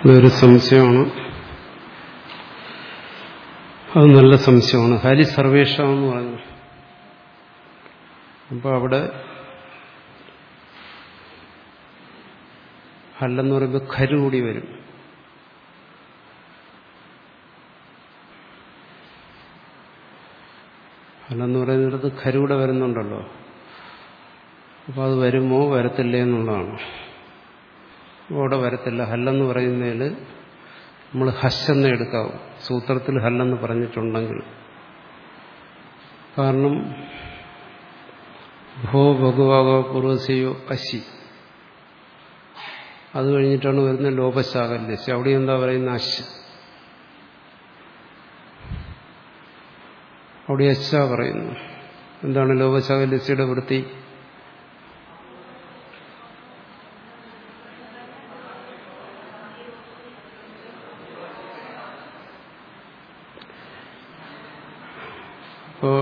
ഇതൊരു സംശയമാണ് അത് നല്ല സംശയമാണ് ഹരി സർവേഷ എന്ന് പറഞ്ഞു അപ്പോൾ അവിടെ ഹല്ലെന്ന് പറയുമ്പോൾ ഖരു കൂടി വരും ഹല്ലെന്ന് പറയുന്നിടത്ത് ഖരൂടെ വരുന്നുണ്ടല്ലോ അപ്പോൾ അത് വരുമോ വരത്തില്ലേ എന്നുള്ളതാണ് അപ്പോൾ അവിടെ വരത്തില്ല ഹല്ലെന്ന് പറയുന്നതിൽ നമ്മൾ ഹസ്സെന്ന് എടുക്കാവും സൂത്രത്തിൽ ഹല്ലെന്ന് പറഞ്ഞിട്ടുണ്ടെങ്കിൽ കാരണം ഭോ ഭഗവാകോ പൂർവസയോ അശി അത് കഴിഞ്ഞിട്ടാണ് വരുന്ന ലോപശാകല്യസ് അവിടെ എന്താ പറയുന്ന അശ് അവിടെ അശ പറയുന്നു എന്താണ് ലോപശാകല്യസിയുടെ വൃത്തി അപ്പോ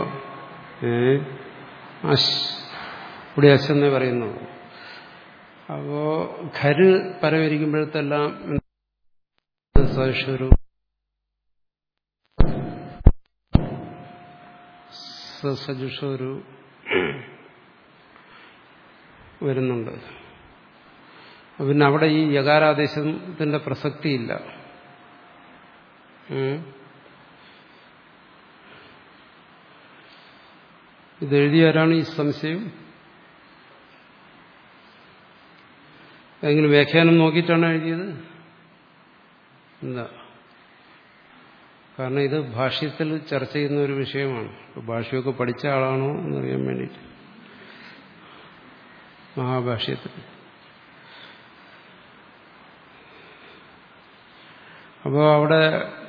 അശ് ഇവിടെ അശ് എന്നേ പറയുന്നുള്ളൂ അപ്പോ ഖര് പരവരിക്കുമ്പോഴത്തെല്ലാം സവിഷരു സജുഷൊരു വരുന്നുണ്ട് പിന്നെ അവിടെ ഈ യകാരാദേശത്തിന്റെ പ്രസക്തിയില്ല ഇതെഴുതിയാരാണ് ഈ സംശയം എങ്ങനെ വ്യാഖ്യാനം നോക്കിയിട്ടാണ് എഴുതിയത് എന്താ കാരണം ഇത് ഭാഷ്യത്തിൽ ചർച്ച ചെയ്യുന്ന ഒരു വിഷയമാണ് ഭാഷയൊക്കെ പഠിച്ച ആളാണോ എന്നറിയാൻ വേണ്ടിയിട്ട് മഹാഭാഷ്യത്തിൽ അപ്പോൾ അവിടെ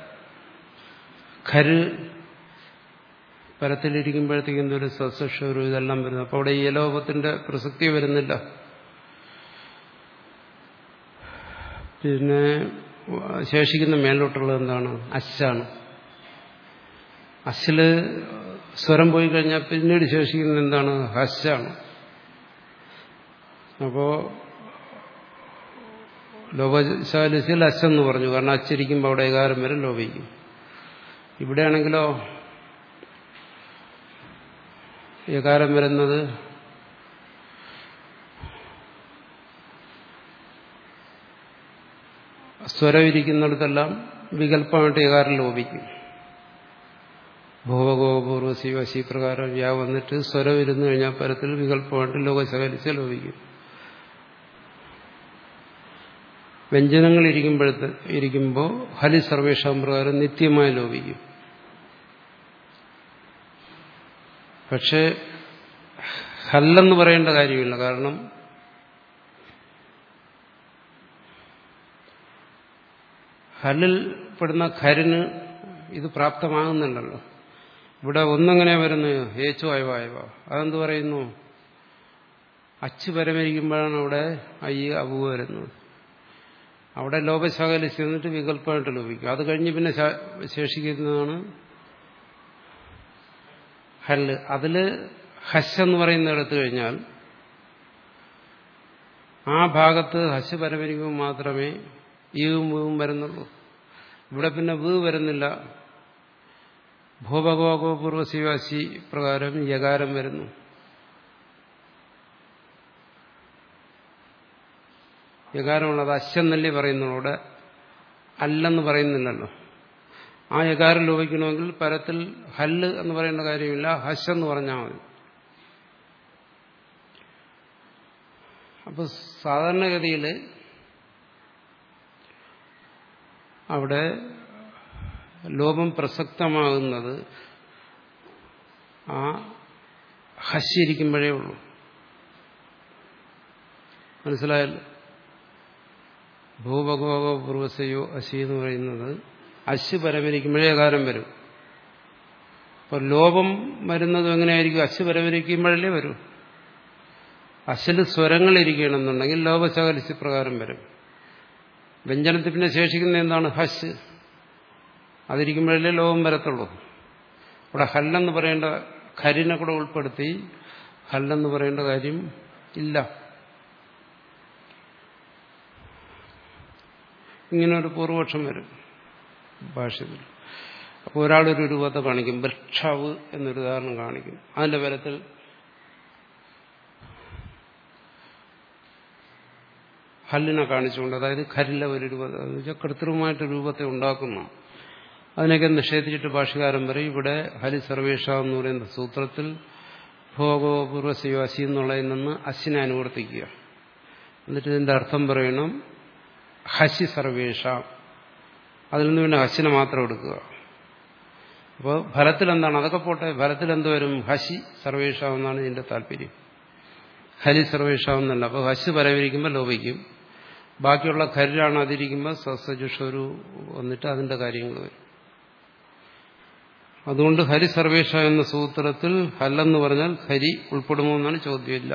ഖര് പരത്തിലിരിക്കുമ്പോഴത്തേക്കും എന്തൊരു സസ്വഷൊരു ഇതെല്ലാം വരുന്നു അപ്പോൾ അവിടെ ഈ ലോകത്തിന്റെ പ്രസക്തി വരുന്നില്ല പിന്നെ ശേഷിക്കുന്ന മേലോട്ടുള്ളത് എന്താണ് അശാണ് അശില് സ്വരം പോയി കഴിഞ്ഞാൽ പിന്നീട് ശേഷിക്കുന്ന എന്താണ് ഹശാണ് അപ്പോ ലോപശാലിസിൽ അശെന്ന് പറഞ്ഞു കാരണം അച്ചിരിക്കുമ്പോൾ അവിടെ ഏകാരം വരെ ലോപിക്കും ഇവിടെയാണെങ്കിലോ ഏകാരം വരുന്നത് സ്വരം ഇരിക്കുന്നിടത്തെല്ലാം വികല്പമായിട്ട് ഏകാരം ലോപിക്കും ഭൂവഗോപൂർവ ശിവശി പ്രകാരം യാ വന്നിട്ട് സ്വരം ഇരുന്നു കഴിഞ്ഞാൽ പരത്തിൽ വികല്പമായിട്ട് ലോകശകലിച്ച് ലോപിക്കും വ്യഞ്ജനങ്ങൾ ഇരിക്കുമ്പോഴത്തെ ഇരിക്കുമ്പോൾ ഹലി സർവേഷാം പ്രകാരം നിത്യമായി ലോപിക്കും പക്ഷേ ഹല്ലെന്ന് പറയേണ്ട കാര്യമില്ല കാരണം ഹല്ലിൽ പെടുന്ന ഖരിന് ഇത് പ്രാപ്തമാകുന്നുണ്ടല്ലോ ഇവിടെ ഒന്നെങ്ങനെ വരുന്നു ഏച്ചു അയവായവ അതെന്ത് പറയുന്നു അച്ച് പരമരിക്കുമ്പോഴാണ് അവിടെ അയ്യ അബു വരുന്നത് അവിടെ ലോപശാകലി ചെന്നിട്ട് വികല്പമായിട്ട് ലോപിക്കും അത് കഴിഞ്ഞ് പിന്നെ ശേഷിക്കുന്നതാണ് ഹല്ല് അതില് ഹശ് എന്ന് പറയുന്ന എടുത്തു കഴിഞ്ഞാൽ ആ ഭാഗത്ത് ഹശ് പരമരിക്കുമ്പോൾ മാത്രമേ ഈവും വീവും വരുന്നുള്ളൂ ഇവിടെ പിന്നെ വീ വരുന്നില്ല ഭൂഭഗവോ പൂർവശിവാശി പ്രകാരം യകാരം വരുന്നു യകാരമുള്ളത് അശ്വന്നല്ലേ പറയുന്നുള്ളൂ അവിടെ അല്ലെന്ന് പറയുന്നില്ലല്ലോ ആ യകാരം ലോപിക്കണമെങ്കിൽ പരത്തിൽ ഹല്ല് എന്ന് പറയേണ്ട കാര്യമില്ല ഹശ് എന്ന് പറഞ്ഞാൽ മതി അപ്പൊ സാധാരണഗതിയിൽ അവിടെ ലോപം പ്രസക്തമാകുന്നത് ആ ഹശിരിക്കുമ്പോഴേ ഉള്ളൂ മനസ്സിലായല്ലോ ഭൂഭഗവോ പൂർവസയോ അശി എന്ന് പറയുന്നത് അശ് പരമരിക്കുമ്പോഴേ കാലം വരും അപ്പൊ ലോപം വരുന്നത് എങ്ങനെയായിരിക്കും അശ് പരമരിക്കുമ്പോഴല്ലേ വരൂ അശിൽ സ്വരങ്ങൾ ഇരിക്കണമെന്നുണ്ടെങ്കിൽ ലോപശകലിച്ച് പ്രകാരം വരും വ്യഞ്ജനത്തിൽ പിന്നെ ശേഷിക്കുന്ന എന്താണ് ഹശ് അതിരിക്കുമ്പോഴല്ലേ ലോകം വരത്തുള്ളൂ ഇവിടെ ഹല്ലെന്ന് പറയേണ്ട ഖരിനെ കൂടെ ഉൾപ്പെടുത്തി ഹല്ലെന്ന് പറയേണ്ട കാര്യം ഇല്ല ഇങ്ങനെ ഒരു പൂർവപക്ഷം വരും ഭാഷ്യത്തിൽ അപ്പോൾ ഒരാളൊരു രൂപത്തെ കാണിക്കും വൃക്ഷാവ് എന്നൊരു ഉദാഹരണം കാണിക്കും അതിന്റെ ബലത്തിൽ ഹല്ലിനെ കാണിച്ചുകൊണ്ട് അതായത് ഖരില ഒരു രൂപത്തെ എന്ന് വെച്ചാൽ കൃത്രിമമായിട്ട് രൂപത്തെ ഉണ്ടാക്കുന്നു അതിനൊക്കെ നിഷേധിച്ചിട്ട് ഭാഷകാരൻ പറയും ഇവിടെ ഹരി സർവേഷ എന്ന് പറയുന്ന സൂത്രത്തിൽ ഭോഗോപൂർവശയോ അസി എന്നുള്ളതിൽ നിന്ന് അസിനെ അനുവർത്തിക്കുക എന്നിട്ട് ഇതിന്റെ അർത്ഥം പറയണം ഹസി സർവേഷ അതിൽ നിന്ന് പിന്നെ ഹസിനെ മാത്രം എടുക്കുക അപ്പോൾ ഫലത്തിൽ എന്താണ് അതൊക്കെ പോട്ടെ ഫലത്തിൽ എന്ത് വരും ഹസി സർവേഷ എന്നാണ് ഇതിന്റെ താല്പര്യം ഹരി സർവേഷ എന്നല്ല അപ്പോൾ ഹസ് പരവരിക്കുമ്പോൾ ലോപിക്കും ബാക്കിയുള്ള ഖരിലാണ് അതിരിക്കുമ്പോൾ സസജുഷൊരു വന്നിട്ട് അതിന്റെ കാര്യങ്ങൾ വരും അതുകൊണ്ട് ഹരി സർവേഷ എന്ന സൂത്രത്തിൽ ഹല്ലെന്ന് പറഞ്ഞാൽ ഹരി ഉൾപ്പെടുമോ എന്നാണ് ചോദ്യമില്ല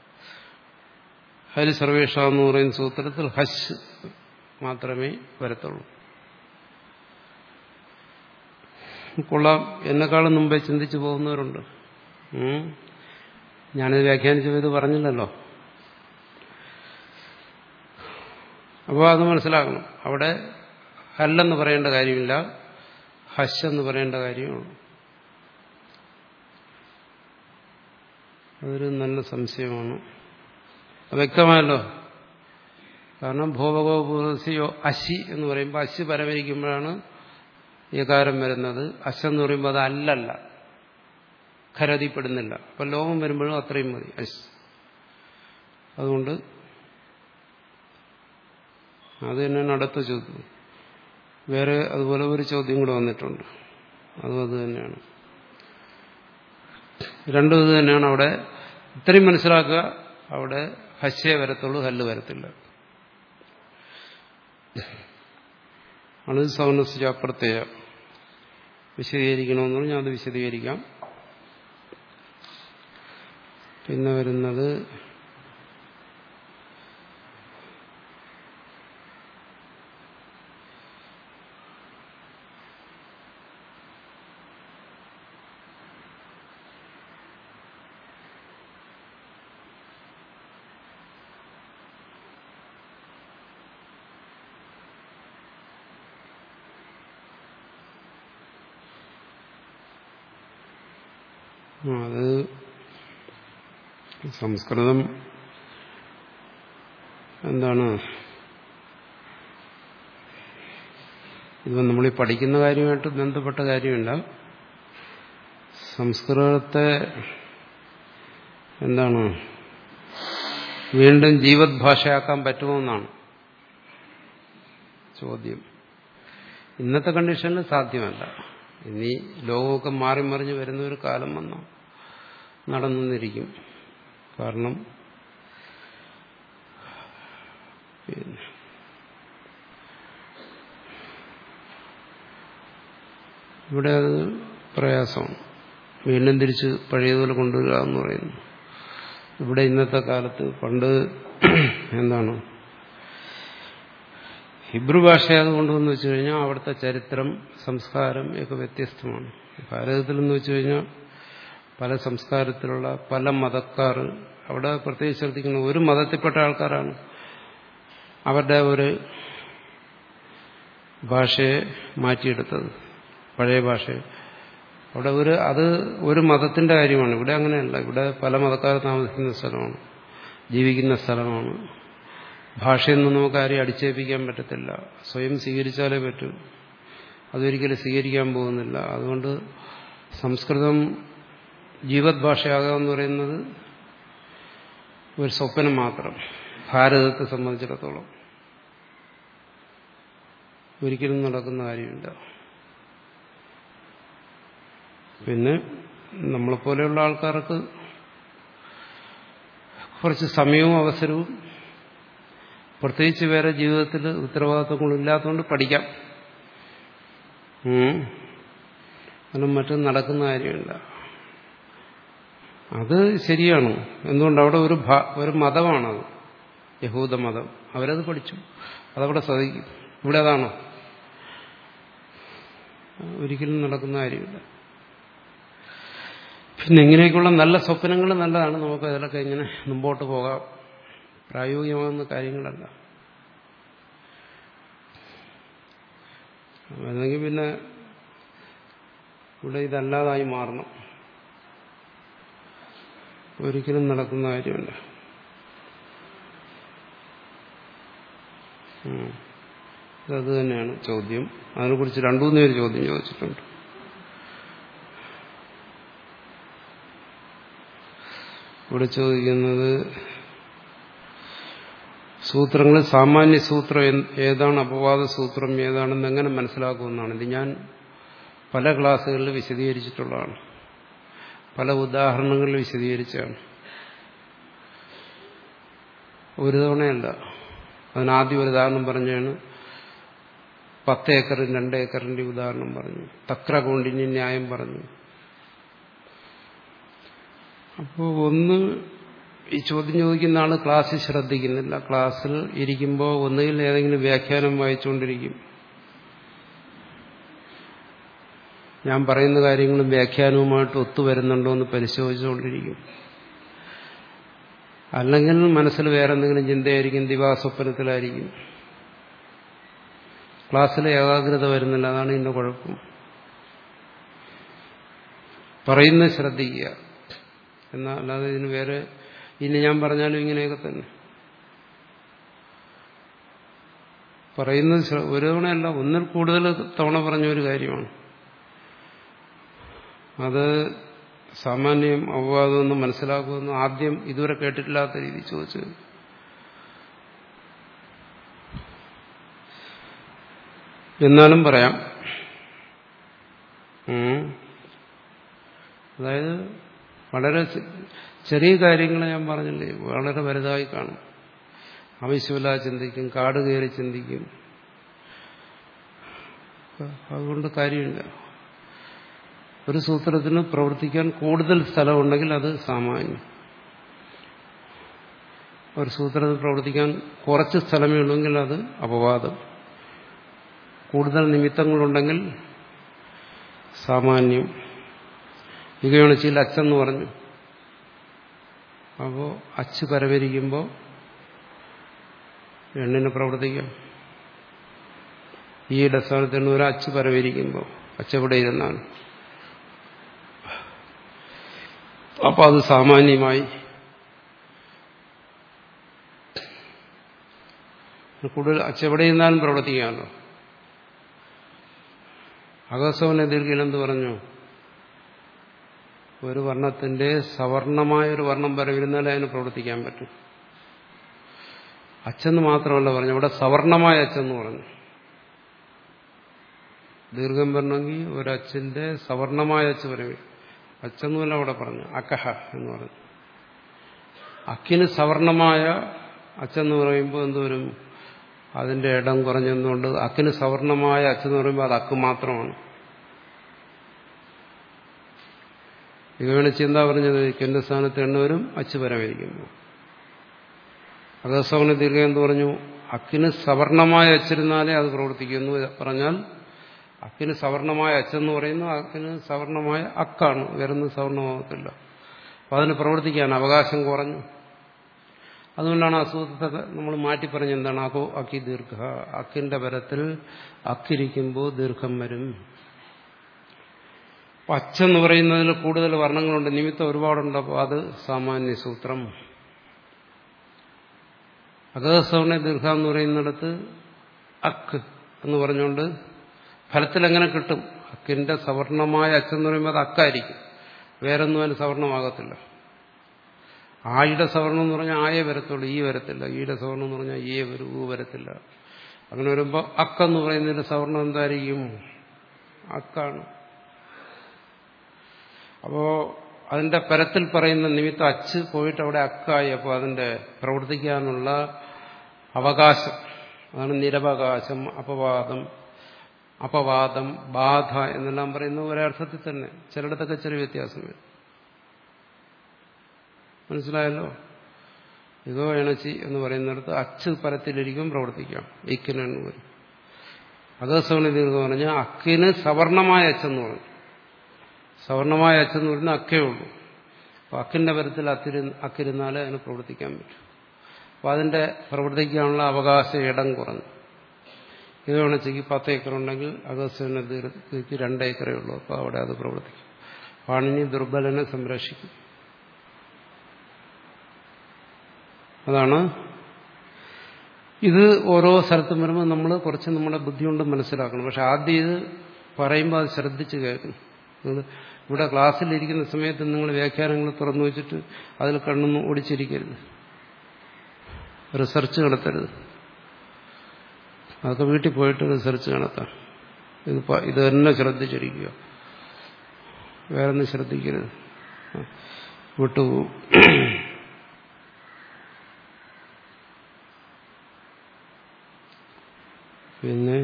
ഹരി സർവേഷ എന്ന് പറയുന്ന സൂത്രത്തിൽ ഹസ് മാത്രമേ വരത്തുള്ളൂ കൊള്ളാം എന്നെക്കാളും മുമ്പേ ചിന്തിച്ചു പോകുന്നവരുണ്ട് ഞാനിത് വ്യാഖ്യാനിച്ചത് ഇത് പറഞ്ഞില്ലല്ലോ അപ്പോൾ അത് മനസ്സിലാക്കണം അവിടെ ഹല്ലെന്ന് പറയേണ്ട കാര്യമില്ല ഹഷ് എന്ന് പറയേണ്ട കാര്യമുള്ളൂ അതൊരു നല്ല സംശയമാണ് വ്യക്തമായല്ലോ കാരണം ഭോവകോപൂർവസിയോ അശി എന്ന് പറയുമ്പോൾ അശി പരമരിക്കുമ്പോഴാണ് യകാരം വരുന്നത് അശ എന്ന് പറയുമ്പോൾ അത് അല്ലല്ല ഖരതിപ്പെടുന്നില്ല അപ്പം ലോകം വരുമ്പോഴും അത്രയും മതി അശ് അതുകൊണ്ട് അത് തന്നെയാണ് അടുത്ത ചോദ്യം വേറെ അതുപോലെ ഒരു ചോദ്യം കൂടെ വന്നിട്ടുണ്ട് അതും അത് തന്നെയാണ് രണ്ടും ഇത് തന്നെയാണ് അവിടെ ഇത്രയും മനസ്സിലാക്കുക അവിടെ ഹസ്യേ വരത്തുള്ളൂ ഹല്ല് വരത്തില്ല ആണ് സൗനസിച്ച അപ്രത്യയ വിശദീകരിക്കണമെന്ന് പറഞ്ഞാൽ അത് വിശദീകരിക്കാം പിന്നെ വരുന്നത് അത് സംസ്കൃതം എന്താണ് ഇത് നമ്മൾ ഈ പഠിക്കുന്ന കാര്യമായിട്ട് ബന്ധപ്പെട്ട കാര്യമില്ല സംസ്കൃതത്തെ എന്താണ് വീണ്ടും ജീവത് ഭാഷയാക്കാൻ പറ്റുമോ എന്നാണ് ചോദ്യം ഇന്നത്തെ കണ്ടീഷനിൽ സാധ്യമല്ല ഇനി ലോകമൊക്കെ മാറി മറിഞ്ഞ് വരുന്ന ഒരു കാലം വന്നു നടന്നിരിക്കും കാരണം പിന്നെ ഇവിടെ അത് പ്രയാസമാണ് വീണ്ടും തിരിച്ച് പഴയതുപോലെ കൊണ്ടുവരിക എന്ന് പറയുന്നു ഇവിടെ ഇന്നത്തെ കാലത്ത് പണ്ട് എന്താണ് ഹിബ്രു ഭാഷ അത് കൊണ്ടുവന്ന് വെച്ചു കഴിഞ്ഞാൽ അവിടുത്തെ ചരിത്രം സംസ്കാരം ഒക്കെ വ്യത്യസ്തമാണ് ഭാരതത്തിൽ എന്ന് വെച്ചു കഴിഞ്ഞാൽ പല സംസ്കാരത്തിലുള്ള പല മതക്കാർ അവിടെ പ്രത്യേകിച്ച് ശ്രദ്ധിക്കുന്ന ഒരു മതത്തിൽപ്പെട്ട ആൾക്കാരാണ് അവരുടെ ഒരു ഭാഷയെ മാറ്റിയെടുത്തത് പഴയ ഭാഷയെ അവിടെ ഒരു അത് ഒരു മതത്തിന്റെ കാര്യമാണ് ഇവിടെ അങ്ങനെയല്ല ഇവിടെ പല മതക്കാർ താമസിക്കുന്ന സ്ഥലമാണ് ജീവിക്കുന്ന സ്ഥലമാണ് ഭാഷയൊന്നും നമുക്ക് ആരെയും അടിച്ചേൽപ്പിക്കാൻ പറ്റത്തില്ല സ്വയം സ്വീകരിച്ചാലേ പറ്റൂ അതൊരിക്കലും സ്വീകരിക്കാൻ പോകുന്നില്ല അതുകൊണ്ട് സംസ്കൃതം ജീവത് ഭാഷയാകാമെന്ന് പറയുന്നത് ഒരു സ്വപ്നം മാത്രം ഭാരതത്തെ സംബന്ധിച്ചിടത്തോളം ഒരിക്കലും നടക്കുന്ന കാര്യമില്ല പിന്നെ നമ്മളെപ്പോലെയുള്ള ആൾക്കാർക്ക് കുറച്ച് സമയവും അവസരവും പ്രത്യേകിച്ച് വേറെ ജീവിതത്തിൽ ഉത്തരവാദിത്വങ്ങളില്ലാത്തതുകൊണ്ട് പഠിക്കാം കാരണം മറ്റും നടക്കുന്ന കാര്യമില്ല അത് ശരിയാണ് എന്തുകൊണ്ട് അവിടെ ഒരു ഒരു മതമാണത് യഹൂദ മതം അവരത് പഠിച്ചു അതവിടെ സാധിക്കും ഇവിടെ അതാണോ ഒരിക്കലും നടക്കുന്ന കാര്യമില്ല പിന്നെ ഇങ്ങനെയൊക്കെയുള്ള നല്ല സ്വപ്നങ്ങൾ നല്ലതാണ് നമുക്ക് അതിലൊക്കെ ഇങ്ങനെ മുമ്പോട്ട് പോകാം പ്രായോഗികമാകുന്ന കാര്യങ്ങളല്ല അല്ലെങ്കിൽ പിന്നെ ഇവിടെ ഇതല്ലാതായി മാറണം ഒരിക്കലും നടക്കുന്ന കാര്യമല്ല ഉം. അത് തന്നെയാണ് ചോദ്യം അതിനെക്കുറിച്ച് രണ്ടു മൂന്ന് പേര് ചോദ്യം ചോദിച്ചിട്ടുണ്ട് ഇവിടെ ചോദിക്കുന്നത് സൂത്രങ്ങളിൽ സാമാന്യ സൂത്രം എന്ത്- ഏതാണ് അപവാദ സൂത്രം ഏതാണെന്ന് എങ്ങനെ മനസ്സിലാക്കുമെന്നാണ് ഇത് ഞാൻ പല ക്ലാസ്സുകളിൽ വിശദീകരിച്ചിട്ടുള്ളതാണ് പല ഉദാഹരണങ്ങളിൽ വിശദീകരിച്ചാണ് ഒരു തവണയല്ല അതിനാദ്യം ഒരു ഉദാഹരണം പറഞ്ഞാണ് പത്ത് ഏക്കറും രണ്ട് ഏക്കറിന്റെ ഉദാഹരണം പറഞ്ഞു തക്ര കൊണ്ടിന് ന്യായം പറഞ്ഞു അപ്പോൾ ഒന്ന് ഈ ചോദ്യം ചോദിക്കുന്ന ആള് ക്ലാസ്സിൽ ശ്രദ്ധിക്കുന്നില്ല ക്ലാസ്സിൽ ഇരിക്കുമ്പോൾ ഒന്നുകിൽ ഏതെങ്കിലും വ്യാഖ്യാനം വായിച്ചുകൊണ്ടിരിക്കും ഞാൻ പറയുന്ന കാര്യങ്ങളും വ്യാഖ്യാനവുമായിട്ട് ഒത്തുവരുന്നുണ്ടോ എന്ന് പരിശോധിച്ചുകൊണ്ടിരിക്കും അല്ലെങ്കിൽ മനസ്സിൽ വേറെ എന്തെങ്കിലും ചിന്തയായിരിക്കും ദിവാസ്വപ്നത്തിലായിരിക്കും ക്ലാസ്സിലെ ഏകാഗ്രത വരുന്നില്ല അതാണ് ഇതിന്റെ കുഴപ്പം പറയുന്നത് ശ്രദ്ധിക്കുക എന്നാൽ അല്ലാതെ ഇതിന് വേറെ ഇനി ഞാൻ പറഞ്ഞാലും ഇങ്ങനെയൊക്കെ തന്നെ പറയുന്നത് ശ്ര- ഒരു തവണയല്ല ഒന്നിൽ കൂടുതൽ തവണ പറഞ്ഞ ഒരു കാര്യമാണ് അത് സാമാന്യം അപവാദമെന്ന് മനസ്സിലാക്കുമെന്ന് ആദ്യം ഇതുവരെ കേട്ടിട്ടില്ലാത്ത രീതി ചോദിച്ചു എന്നാലും പറയാം ഉം. അതായത് വളരെ ചെ- ചെറിയ കാര്യങ്ങൾ ഞാൻ പറഞ്ഞില്ലേ വളരെ വലുതായി കാണും ആവശ്യമില്ലാതെ ചിന്തിക്കും കാട് കയറി ചിന്തിക്കും അതുകൊണ്ട് കാര്യമില്ല ഒരു സൂത്രത്തിന് പ്രവർത്തിക്കാൻ കൂടുതൽ സ്ഥലമുണ്ടെങ്കിൽ അത് സാമാന്യം ഒരു സൂത്രത്തിൽ പ്രവർത്തിക്കാൻ കുറച്ച് സ്ഥലമേ ഉള്ളെങ്കിൽ അത് അപവാദം കൂടുതൽ നിമിത്തങ്ങളുണ്ടെങ്കിൽ സാമാന്യം യുഗയണിച്ചിൽ അച്ചെന്ന് പറഞ്ഞു അപ്പോൾ അച്ച് പരവരിക്കുമ്പോൾ എണ്ണിന് പ്രവർത്തിക്കാം ഈ സ്ഥാനത്തിന് ഒരു അച്ച് പരവരിക്കുമ്പോൾ അച്ചെവിടെ ഇരുന്നാണ് അപ്പൊ അത് സാമാന്യമായി കൂടുതൽ അച്ചെവിടെ ഇരുന്നാലും പ്രവർത്തിക്കാമല്ലോ അഗസവനെ ദീർഘയിൽ എന്ത് പറഞ്ഞു ഒരു വർണ്ണത്തിന്റെ സവർണമായ ഒരു വർണ്ണം വരവിരുന്നാലേ അതിന് പ്രവർത്തിക്കാൻ പറ്റും അച്ചെന്ന് മാത്രമല്ല പറഞ്ഞു ഇവിടെ സവർണമായ അച്ചെന്ന് പറഞ്ഞു ദീർഘം പറഞ്ഞെങ്കിൽ ഒരച്ഛന്റെ സവർണമായ അച്ച് വരവ് അച്ചെന്നുമല്ല അവിടെ പറഞ്ഞു അക്കഹ എന്ന് പറഞ്ഞു അക്കിന് സവർണമായ അച്ചെന്ന് പറയുമ്പോൾ എന്തോരും അതിന്റെ ഇടം കുറഞ്ഞെന്നുകൊണ്ട് അക്കിന് സവർണമായ അച്ചെന്ന് പറയുമ്പോൾ അത് അക്ക് മാത്രമാണ് ഇവണിച്ച് എന്താ പറഞ്ഞത് കിന്റെ സ്ഥാനത്ത് എണ്ണവരും അച്ച് പരമായിരിക്കുന്നു അകസവന ദീർഘം എന്ന് പറഞ്ഞു അക്കിന് സവർണമായ അച്ചിരുന്നാലേ അത് പ്രവർത്തിക്കുന്നു പറഞ്ഞാൽ അക്കിന് സവർണമായ അച്ചെന്ന് പറയുന്നു അക്കിന് സവർണമായ അക്കാണ് വേറൊന്നും സവർണമാകത്തില്ല അപ്പൊ അതിന് പ്രവർത്തിക്കാൻ അവകാശം കുറഞ്ഞു അതുകൊണ്ടാണ് അസൂത്രത്തെ നമ്മൾ മാറ്റി പറഞ്ഞ എന്താണ് അകോ അക്കി ദീർഘ അക്കിന്റെ പരത്തിൽ അക്കിരിക്കുമ്പോൾ ദീർഘം വരും അച്ചെന്ന് പറയുന്നതിൽ കൂടുതൽ വർണ്ണങ്ങളുണ്ട് നിമിത്തം ഒരുപാടുണ്ട് അപ്പോൾ അത് സാമാന്യ സൂത്രം അകസവർണ ദീർഘ എന്ന് പറയുന്നിടത്ത് അക്ക് എന്ന് പറഞ്ഞുകൊണ്ട് ഫലത്തിൽ എങ്ങനെ കിട്ടും അക്കിന്റെ സവർണമായ അച്ചെന്ന് പറയുമ്പോൾ അത് അക്കായിരിക്കും വേറൊന്നും അതിന് സവർണമാകത്തില്ല ആയുടെ സവർണം എന്ന് പറഞ്ഞാൽ ആയേ വരത്തുള്ളൂ ഈ വരത്തില്ല ഈയുടെ സവർണം എന്ന് പറഞ്ഞാൽ ഈ വരും ഊ വരത്തില്ല അങ്ങനെ വരുമ്പോൾ അക്കെന്ന് പറയുന്നതിന്റെ സവർണം എന്തായിരിക്കും അക്കാണ് അപ്പോ അതിന്റെ പരത്തിൽ പറയുന്ന നിമിത്തം അച്ച് പോയിട്ട് അവിടെ അക്കായി അപ്പോൾ അതിന്റെ പ്രവർത്തിക്കാനുള്ള അവകാശം അതാണ് നിരവകാശം അപവാദം അപവാദം ബാധ എന്നെല്ലാം പറയുന്ന ഒരർത്ഥത്തിൽ തന്നെ ചിലയിടത്തൊക്കെ ചെറിയ വ്യത്യാസം വരും മനസ്സിലായല്ലോ ഇതോ എണച്ചി എന്ന് പറയുന്നിടത്ത് അച്ച് പരത്തിലിരിക്കും പ്രവർത്തിക്കാം ഇക്കിനെന്ന് വരും അകസവണി ദീർഘം പറഞ്ഞാൽ അക്കിന് സവർണമായ അച്ചെന്ന് പറഞ്ഞു സവർണമായ അച്ചെന്ന് പറയുന്ന അക്കേ ഉള്ളൂ അപ്പൊ അക്കിന്റെ പരത്തിൽ അത്തിരു അക്കിരുന്നാലേ അതിന് പ്രവർത്തിക്കാൻ പറ്റും അപ്പൊ അതിന്റെ പ്രവർത്തിക്കാനുള്ള അവകാശ ഇടം കുറഞ്ഞു ഇതോണച്ചയ്ക്ക് പത്ത് ഏക്കർ ഉണ്ടെങ്കിൽ അഗസ്ത്യന് ദീർഘയ്ക്ക് രണ്ട് ഏക്കറേ ഉള്ളൂ അപ്പോൾ അവിടെ അത് പ്രവർത്തിക്കും പാണിനി ദുർബലനെ സംരക്ഷിക്കും അതാണ് ഇത് ഓരോ സ്ഥലത്തും വരുമ്പോൾ നമ്മൾ കുറച്ച് നമ്മുടെ ബുദ്ധി കൊണ്ട് മനസ്സിലാക്കണം പക്ഷെ ആദ്യം ഇത് പറയുമ്പോൾ അത് ശ്രദ്ധിച്ച് കേൾക്കണം നിങ്ങൾ ഇവിടെ ക്ലാസ്സിലിരിക്കുന്ന സമയത്ത് നിങ്ങൾ വ്യാഖ്യാനങ്ങൾ തുറന്നു വെച്ചിട്ട് അതിൽ കണ്ണൊന്നും ഓടിച്ചിരിക്കരുത് റിസർച്ച് നടത്തരുത് അതൊക്കെ വീട്ടിൽ പോയിട്ട് റിസർച്ച് നടത്താം ഇത് ഇത് തന്നെ ശ്രദ്ധിച്ചിരിക്കുക വേറെ ഒന്നും ശ്രദ്ധിക്കരുത് വിട്ടുപോകും പിന്നെ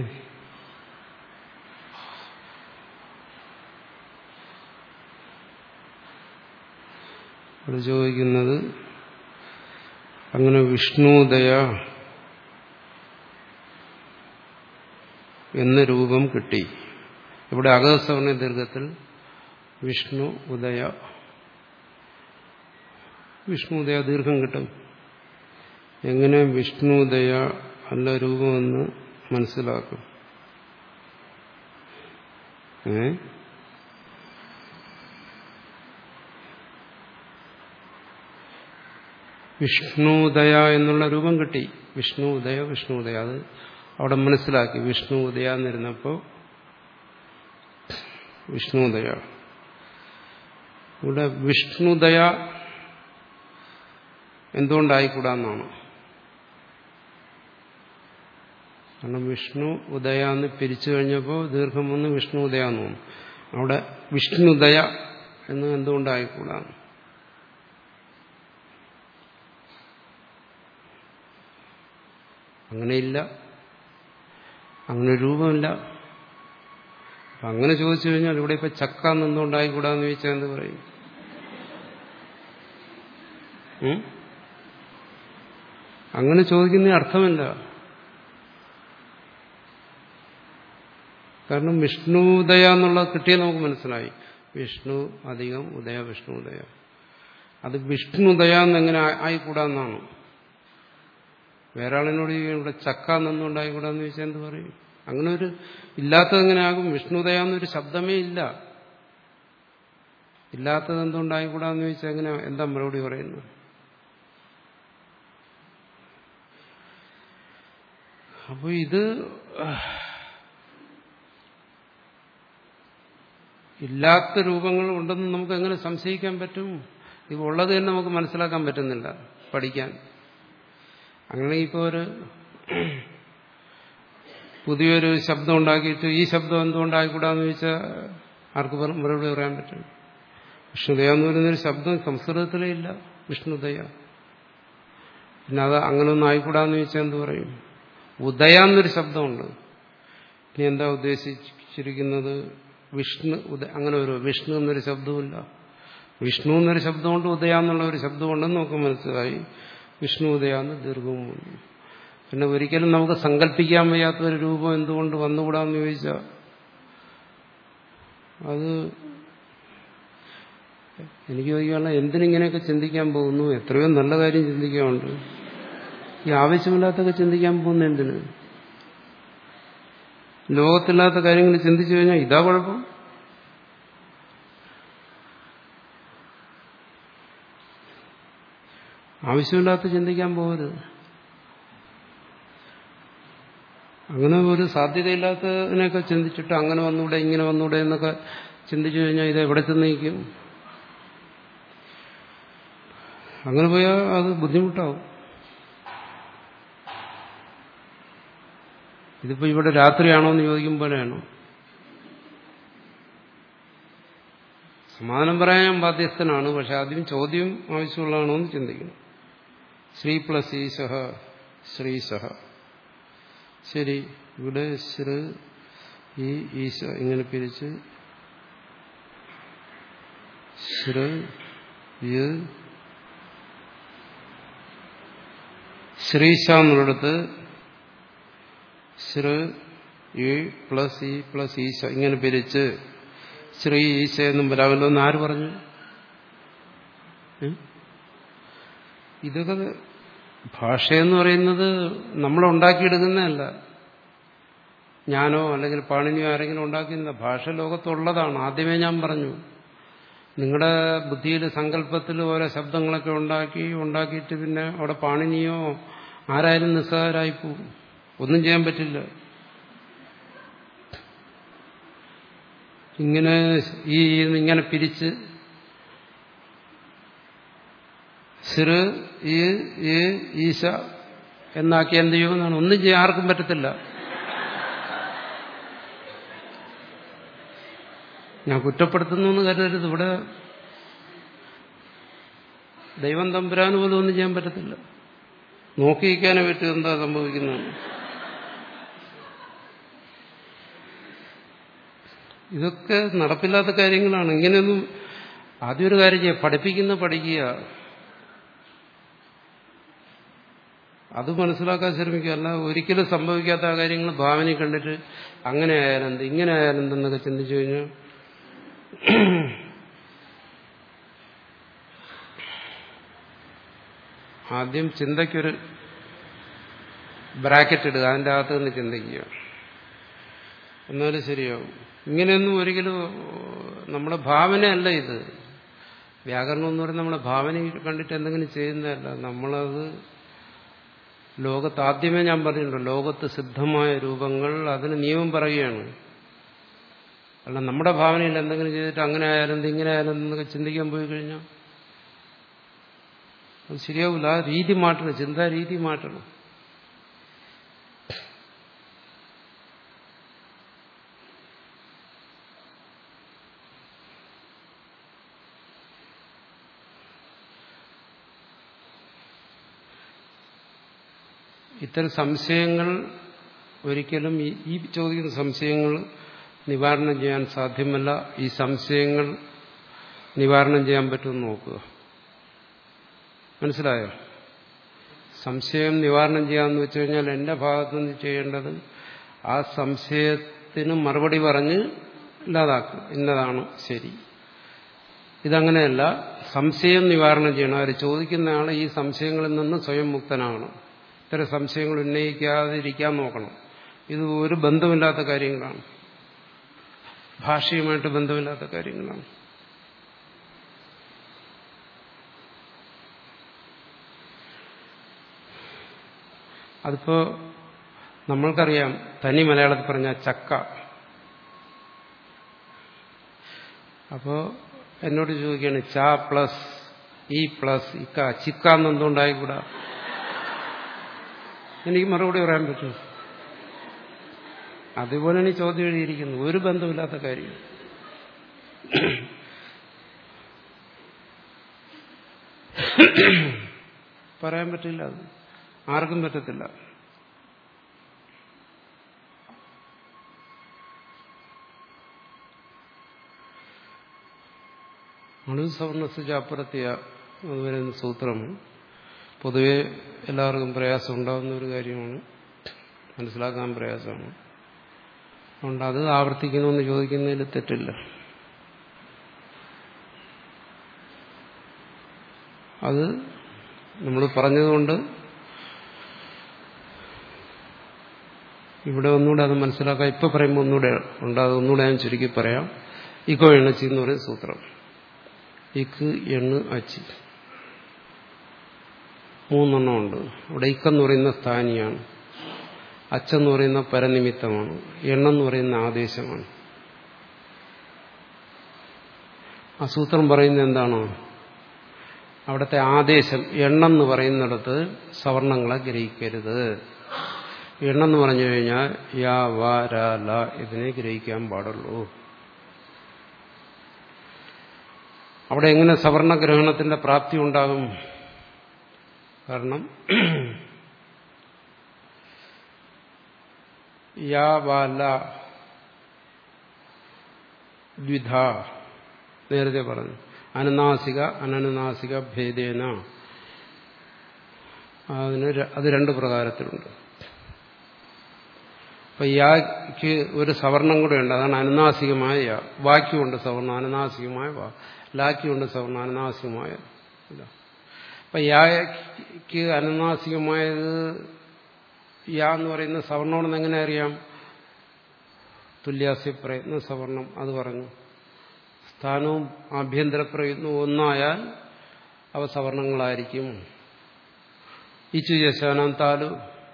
ഇവിടെ ചോദിക്കുന്നത് അങ്ങനെ വിഷ്ണുദയ എന്ന രൂപം കിട്ടി ഇവിടെ അകസവർണ ദീർഘത്തിൽ വിഷ്ണു ഉദയ വിഷ്ണുദയ ദീർഘം കിട്ടും എങ്ങനെ വിഷ്ണുദയ അല്ല രൂപമെന്ന് മനസ്സിലാക്കും ഏ വിഷ്ണുദയ എന്നുള്ള രൂപം കിട്ടി വിഷ്ണു ഉദയ വിഷ്ണു ഉദയ അത് അവിടെ മനസ്സിലാക്കി വിഷ്ണു ഉദയ എന്നിരുന്നപ്പോൾ വിഷ്ണുദയ ഇവിടെ വിഷ്ണുദയ എന്തുകൊണ്ടായിക്കൂടാന്നാണ് കാരണം വിഷ്ണു ഉദയ എന്ന് പിരിച്ചു കഴിഞ്ഞപ്പോൾ ദീർഘം വന്ന് വിഷ്ണു ഉദയ എന്ന് തോന്നുന്നു അവിടെ വിഷ്ണുദയ എന്ന് എന്തുകൊണ്ടായിക്കൂടാന്ന് അങ്ങനെയില്ല അങ്ങനെ രൂപമില്ല അപ്പൊ അങ്ങനെ ചോദിച്ചു കഴിഞ്ഞാൽ ഇവിടെ ഇപ്പൊ ചക്ക എന്നെന്തുകൊണ്ടായിക്കൂടാന്ന് ചോദിച്ചാൽ എന്ത് പറയും അങ്ങനെ ചോദിക്കുന്ന അർത്ഥമില്ല കാരണം വിഷ്ണുദയ എന്നുള്ളത് കിട്ടിയത് നമുക്ക് മനസ്സിലായി വിഷ്ണു അധികം ഉദയ വിഷ്ണു ഉദയ അത് വിഷ്ണുദയ എന്നെങ്ങനെ ആയിക്കൂടാന്നാണ് വേറെ ആളിനോട് ഇവിടെ ചക്ക എന്നുണ്ടായിക്കൂടാന്ന് ചോദിച്ചാൽ എന്ത് പറയും അങ്ങനെ ഒരു ഇല്ലാത്തത് എങ്ങനെയാകും വിഷ്ണുദയ എന്നൊരു ശബ്ദമേ ഇല്ല ഇല്ലാത്തത് എന്തുണ്ടായിക്കൂടാന്ന് ചോദിച്ചാൽ എങ്ങനെ എന്താ മറുപടി പറയുന്നത് അപ്പൊ ഇത് ഇല്ലാത്ത രൂപങ്ങൾ ഉണ്ടെന്ന് നമുക്ക് എങ്ങനെ സംശയിക്കാൻ പറ്റും ഇത് ഉള്ളത് തന്നെ നമുക്ക് മനസ്സിലാക്കാൻ പറ്റുന്നില്ല പഠിക്കാൻ അങ്ങനെ ഇപ്പോൾ ഒരു പുതിയൊരു ശബ്ദം ഉണ്ടാക്കിയിട്ട് ഈ ശബ്ദം എന്തുകൊണ്ടായിക്കൂടാന്ന് ചോദിച്ചാൽ ആർക്ക് മറുപടി പറയാൻ പറ്റും വിഷ്ണുദയ എന്ന് പറയുന്നൊരു ശബ്ദം സംസ്കൃതത്തിലേ ഇല്ല വിഷ്ണുദയ പിന്നെ അത് അങ്ങനെയൊന്നും ആയിക്കൂടാന്ന് ചോദിച്ചാൽ എന്ത് പറയും ഉദയ എന്നൊരു ശബ്ദമുണ്ട് ഇനി എന്താ ഉദ്ദേശിച്ചിരിക്കുന്നത് വിഷ്ണു ഉദ അങ്ങനെ ഒരു വിഷ്ണു എന്നൊരു ശബ്ദവുമില്ല വിഷ്ണു എന്നൊരു ശബ്ദമുണ്ട് ഉദയ എന്നുള്ള ഒരു ശബ്ദമുണ്ടെന്ന് നമുക്ക് മനസ്സിലായി വിഷ്ണു ഉദയ എന്ന് ദീർഘവും വന്നു പിന്നെ ഒരിക്കലും നമുക്ക് സങ്കല്പിക്കാൻ വയ്യാത്ത ഒരു രൂപം എന്തുകൊണ്ട് വന്നുകൂടാന്ന് ചോദിച്ചാൽ അത് എനിക്ക് ചോദിക്കാനുള്ള എന്തിനിങ്ങനെയൊക്കെ ചിന്തിക്കാൻ പോകുന്നു എത്രയോ നല്ല കാര്യം ചിന്തിക്കാനുണ്ട് ഈ ആവശ്യമില്ലാത്തൊക്കെ ചിന്തിക്കാൻ പോകുന്ന എന്തിന് ലോകത്തില്ലാത്ത കാര്യങ്ങൾ ചിന്തിച്ചു കഴിഞ്ഞാൽ ഇതാ കുഴപ്പം ആവശ്യമില്ലാത്ത ചിന്തിക്കാൻ പോകരുത് അങ്ങനെ ഒരു സാധ്യതയില്ലാത്തതിനൊക്കെ ചിന്തിച്ചിട്ട് അങ്ങനെ വന്നൂടെ ഇങ്ങനെ വന്നൂടെ എന്നൊക്കെ ചിന്തിച്ചു കഴിഞ്ഞാൽ ഇത് എവിടെ ചെന്നേക്കും അങ്ങനെ പോയാൽ അത് ബുദ്ധിമുട്ടാവും ഇതിപ്പോ ഇവിടെ രാത്രിയാണോ എന്ന് ചോദിക്കും പോലെയാണോ സമാധാനം പറയാൻ ഞാൻ ബാധ്യസ്ഥനാണ് പക്ഷെ ആദ്യം ചോദ്യം ആവശ്യമുള്ളതാണോ എന്ന് ചിന്തിക്കണം ശ്രീ പ്ലസ് ഈശഹ ശ്രീശഹ ശരി ഇവിടെ ശ്രീ ഈ ഈശ ഇങ്ങനെ പിരിച്ച് ശ്രീ യ് ശ്രീശ എന്നുള്ളിടത്ത് ശ്രീ ഇ പ്ലസ് ഇ പ്ലസ് ഈശ ഇങ്ങനെ പിരിച്ച് ശ്രീ ഈശ എന്നും വരാമല്ലോ എന്ന് ആര് പറഞ്ഞു ഇതൊക്കെ ഭാഷയെന്ന് പറയുന്നത് നമ്മൾ ഉണ്ടാക്കിയെടുക്കുന്നതല്ല ഞാനോ അല്ലെങ്കിൽ പാണിനിയോ ആരെങ്കിലും ഉണ്ടാക്കിയില്ല ഭാഷ ലോകത്തുള്ളതാണ് ആദ്യമേ ഞാൻ പറഞ്ഞു നിങ്ങളുടെ ബുദ്ധിയിൽ സങ്കല്പത്തിൽ ഓരോ ശബ്ദങ്ങളൊക്കെ ഉണ്ടാക്കി ഉണ്ടാക്കിയിട്ട് പിന്നെ അവിടെ പാണിനിയോ ആരായാലും നിസ്സഹാരായി പോകും ഒന്നും ചെയ്യാൻ പറ്റില്ല ഇങ്ങനെ ഈ ഇങ്ങനെ പിരിച്ച് സിറ് ഈ ഈ ഈശ എന്നാക്കി എന്ത് ചെയ്യുമെന്നാണ് ഒന്നും ചെയ്യാൻ ആർക്കും പറ്റത്തില്ല ഞാൻ കുറ്റപ്പെടുത്തുന്നു എന്ന് കരുതരുത് ഇവിടെ ദൈവം തമ്പുരാന് പോലും ഒന്നും ചെയ്യാൻ പറ്റത്തില്ല നോക്കിയിരിക്കാനേ പറ്റും എന്താ സംഭവിക്കുന്നത് ഇതൊക്കെ നടപ്പില്ലാത്ത കാര്യങ്ങളാണ് ഇങ്ങനെയൊന്നും ആദ്യം ഒരു കാര്യം ചെയ്യുക പഠിപ്പിക്കുന്ന പഠിക്കുക അത് മനസ്സിലാക്കാൻ ശ്രമിക്കുക അല്ല ഒരിക്കലും സംഭവിക്കാത്ത ആ കാര്യങ്ങൾ ഭാവനയിൽ കണ്ടിട്ട് അങ്ങനെ ആയാലെന്ത് ഇങ്ങനെ ആയാലെന്തെന്നൊക്കെ ചിന്തിച്ചു കഴിഞ്ഞാൽ ആദ്യം ചിന്തയ്ക്കൊരു ബ്രാക്കറ്റ് ഇടുക അതിൻ്റെ അകത്ത് നിന്ന് ചിന്തിക്കുക എന്നാലും ശരിയാവും ഇങ്ങനെയൊന്നും ഒരിക്കലും നമ്മുടെ ഭാവനയല്ല ഇത് വ്യാകരണം എന്ന് പറയുന്നത് നമ്മുടെ ഭാവന കണ്ടിട്ട് എന്തെങ്കിലും ചെയ്യുന്നതല്ല നമ്മളത് ലോകത്ത് ആദ്യമേ ഞാൻ പറഞ്ഞിട്ടുണ്ട് ലോകത്ത് സിദ്ധമായ രൂപങ്ങൾ അതിന് നിയമം പറയുകയാണ് അല്ല നമ്മുടെ ഭാവനയിൽ എന്തെങ്കിലും ചെയ്തിട്ട് അങ്ങനെ ആയാലും ഇങ്ങനെ ആയാലും എന്നൊക്കെ ചിന്തിക്കാൻ പോയി കഴിഞ്ഞാൽ അത് ശരിയാവില്ല ആ രീതി മാറ്റണം ചിന്താ രീതി മാറ്റണം ഇത്തരം സംശയങ്ങൾ ഒരിക്കലും ഈ ചോദിക്കുന്ന സംശയങ്ങൾ നിവാരണം ചെയ്യാൻ സാധ്യമല്ല ഈ സംശയങ്ങൾ നിവാരണം ചെയ്യാൻ പറ്റുമെന്ന് നോക്കുക മനസ്സിലായോ സംശയം നിവാരണം ചെയ്യാമെന്ന് വെച്ച് കഴിഞ്ഞാൽ എന്റെ ഭാഗത്തു നിന്ന് ചെയ്യേണ്ടത് ആ സംശയത്തിന് മറുപടി പറഞ്ഞ് ഇല്ലാതാക്കുക ഇന്നതാണ് ശരി ഇതങ്ങനെയല്ല സംശയം നിവാരണം ചെയ്യണം അവർ ചോദിക്കുന്ന ആൾ ഈ സംശയങ്ങളിൽ നിന്ന് സ്വയം മുക്തനാകണം ഇത്തരം സംശയങ്ങൾ ഉന്നയിക്കാതിരിക്കാൻ നോക്കണം ഇത് ഒരു ബന്ധമില്ലാത്ത കാര്യങ്ങളാണ് ഭാഷയുമായിട്ട് ബന്ധമില്ലാത്ത കാര്യങ്ങളാണ് അതിപ്പോ നമ്മൾക്കറിയാം തനി മലയാളത്തിൽ പറഞ്ഞ ചക്ക അപ്പോ എന്നോട് ചോദിക്കുകയാണ് ച പ്ലസ് ഇ പ്ലസ് ഇക്ക ചിക്ക എന്നെന്തുകൊണ്ടായിക്കൂടാ എനിക്ക് മറുപടി പറയാൻ പറ്റും അതുപോലെയാണ് ഈ ചോദ്യം എഴുതിയിരിക്കുന്നത് ഒരു ബന്ധമില്ലാത്ത കാര്യം പറയാൻ പറ്റില്ല അത് ആർക്കും പറ്റത്തില്ല അണുസവർണസിജാപ്പുറത്തിയ അത് വരുന്ന സൂത്രം പൊതുവെ എല്ലാവർക്കും പ്രയാസം ഉണ്ടാകുന്ന ഒരു കാര്യമാണ് മനസ്സിലാക്കാൻ പ്രയാസമാണ് അതുകൊണ്ട് അത് ആവർത്തിക്കണമെന്ന് ചോദിക്കുന്നതിൽ തെറ്റില്ല അത് നമ്മൾ പറഞ്ഞതുകൊണ്ട് ഇവിടെ ഒന്നുകൂടെ അത് മനസ്സിലാക്കാൻ ഇപ്പൊ പറയുമ്പോൾ ഒന്നുകൂടെ ഉണ്ട് അത് ഒന്നുകൂടെ ഞാൻ ചുരുക്കി പറയാം ഇക്കോ എണ്ണച്ചി എന്ന് പറയുന്ന സൂത്രം ഇക്ക് എണ്ണ് അച്ചി മൂന്നെണ്ണം ഉണ്ട് ഇവിടെ ഇക്കെന്ന് പറയുന്ന സ്ഥാനിയാണ് അച്ചെന്ന് പറയുന്ന പരനിമിത്തമാണ് എണ്ണെന്ന് പറയുന്ന ആദേശമാണ് ആ സൂത്രം പറയുന്നത് എന്താണോ അവിടുത്തെ ആദേശം എണ്ണെന്ന് പറയുന്നിടത്ത് സവർണങ്ങളെ ഗ്രഹിക്കരുത് എണ്ണെന്ന് പറഞ്ഞു കഴിഞ്ഞാൽ യാ വാ രാ ല ഇതിനെ ഗ്രഹിക്കാൻ പാടുള്ളൂ അവിടെ എങ്ങനെ സവർണഗ്രഹണത്തിന്റെ പ്രാപ്തി ഉണ്ടാകും കാരണം യാ വാല ദ്വിധ നേരത്തെ പറഞ്ഞു അനുനാസിക അനനുനാസിക ഭേദേന അതിന് അത് രണ്ട് പ്രകാരത്തിലുണ്ട് അപ്പൊ യാക്ക് ഒരു സവർണം കൂടെ ഉണ്ട് അതാണ് അനുനാസികമായ യാ വാക്യമുണ്ട് സവർണം അനുനാസികമായ വാ ലാക്കിയുണ്ട് സവർണം അനുനാസികമായ ഇല്ല അപ്പൊ യാക്ക് അനുനാസികമായത് യാ എന്ന് പറയുന്ന സവർണമെന്ന് എങ്ങനെ അറിയാം തുല്യാസ്യ പ്രയത്ന സവർണം അത് പറഞ്ഞു സ്ഥാനവും ആഭ്യന്തര പ്രയത്നവും ഒന്നായാൽ അവ സവർണങ്ങളായിരിക്കും ഇച്ചു യശാനാം താലു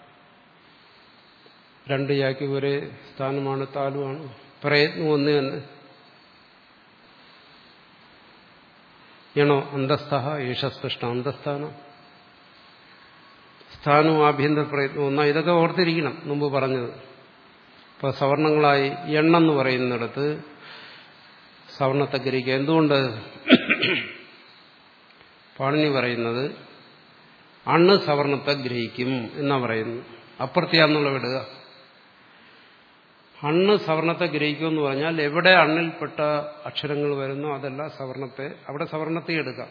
രണ്ട് യാക്കി ഒരേ സ്ഥാനമാണ് താലുവാണ് പ്രയത്നം ഒന്ന് തന്നെ യണോ അന്തസ്ഥ യേശസ്പഷ്ട അന്തസ്ഥാനം സ്ഥാനവും ആഭ്യന്തര പ്രയത്നവും ഒന്നാ ഇതൊക്കെ ഓർത്തിരിക്കണം മുമ്പ് പറഞ്ഞത് ഇപ്പൊ സവർണങ്ങളായി എണ്ണെന്ന് പറയുന്നിടത്ത് സവർണത്തെ ഗ്രഹിക്കുക എന്തുകൊണ്ട് പാണിനി പറയുന്നത് അണ്ണ് സവർണത്തെ ഗ്രഹിക്കും എന്നാ പറയുന്നു അപ്രത്യാന്നുള്ള വിടുക അണ്ണ് സവർണത്തെ ഗ്രഹിക്കും എന്ന് പറഞ്ഞാൽ എവിടെ അണ്ണിൽപ്പെട്ട അക്ഷരങ്ങൾ വരുന്നോ അതെല്ലാം സവർണത്തെ അവിടെ സവർണത്തെ എടുക്കാം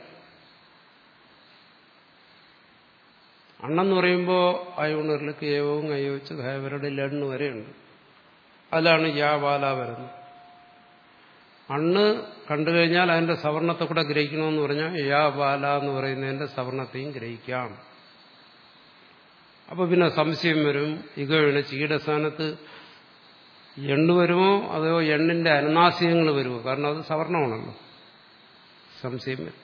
അണ്ണെന്ന് പറയുമ്പോൾ അയോണറിലേക്ക് ഏവവും അയോച്ച് ഖയവരുടെ ലണ്ണ് വരെയുണ്ട് അതിലാണ് യാ വാല വരുന്നത് അണ്ണ് കണ്ടു കഴിഞ്ഞാൽ അതിന്റെ സവർണത്തെ കൂടെ ഗ്രഹിക്കണമെന്ന് പറഞ്ഞാൽ യാ ബാല എന്ന് പറയുന്നതിന്റെ സവർണത്തെയും ഗ്രഹിക്കാം അപ്പൊ പിന്നെ സംശയം വരും ഇകയാണ് ചീയുടെ സ്ഥാനത്ത് എണ്ണു വരുമോ അതോ എണ്ണിന്റെ അനുനാസികങ്ങൾ വരുമോ കാരണം അത് സവർണമാണല്ലോ സംശയം വരും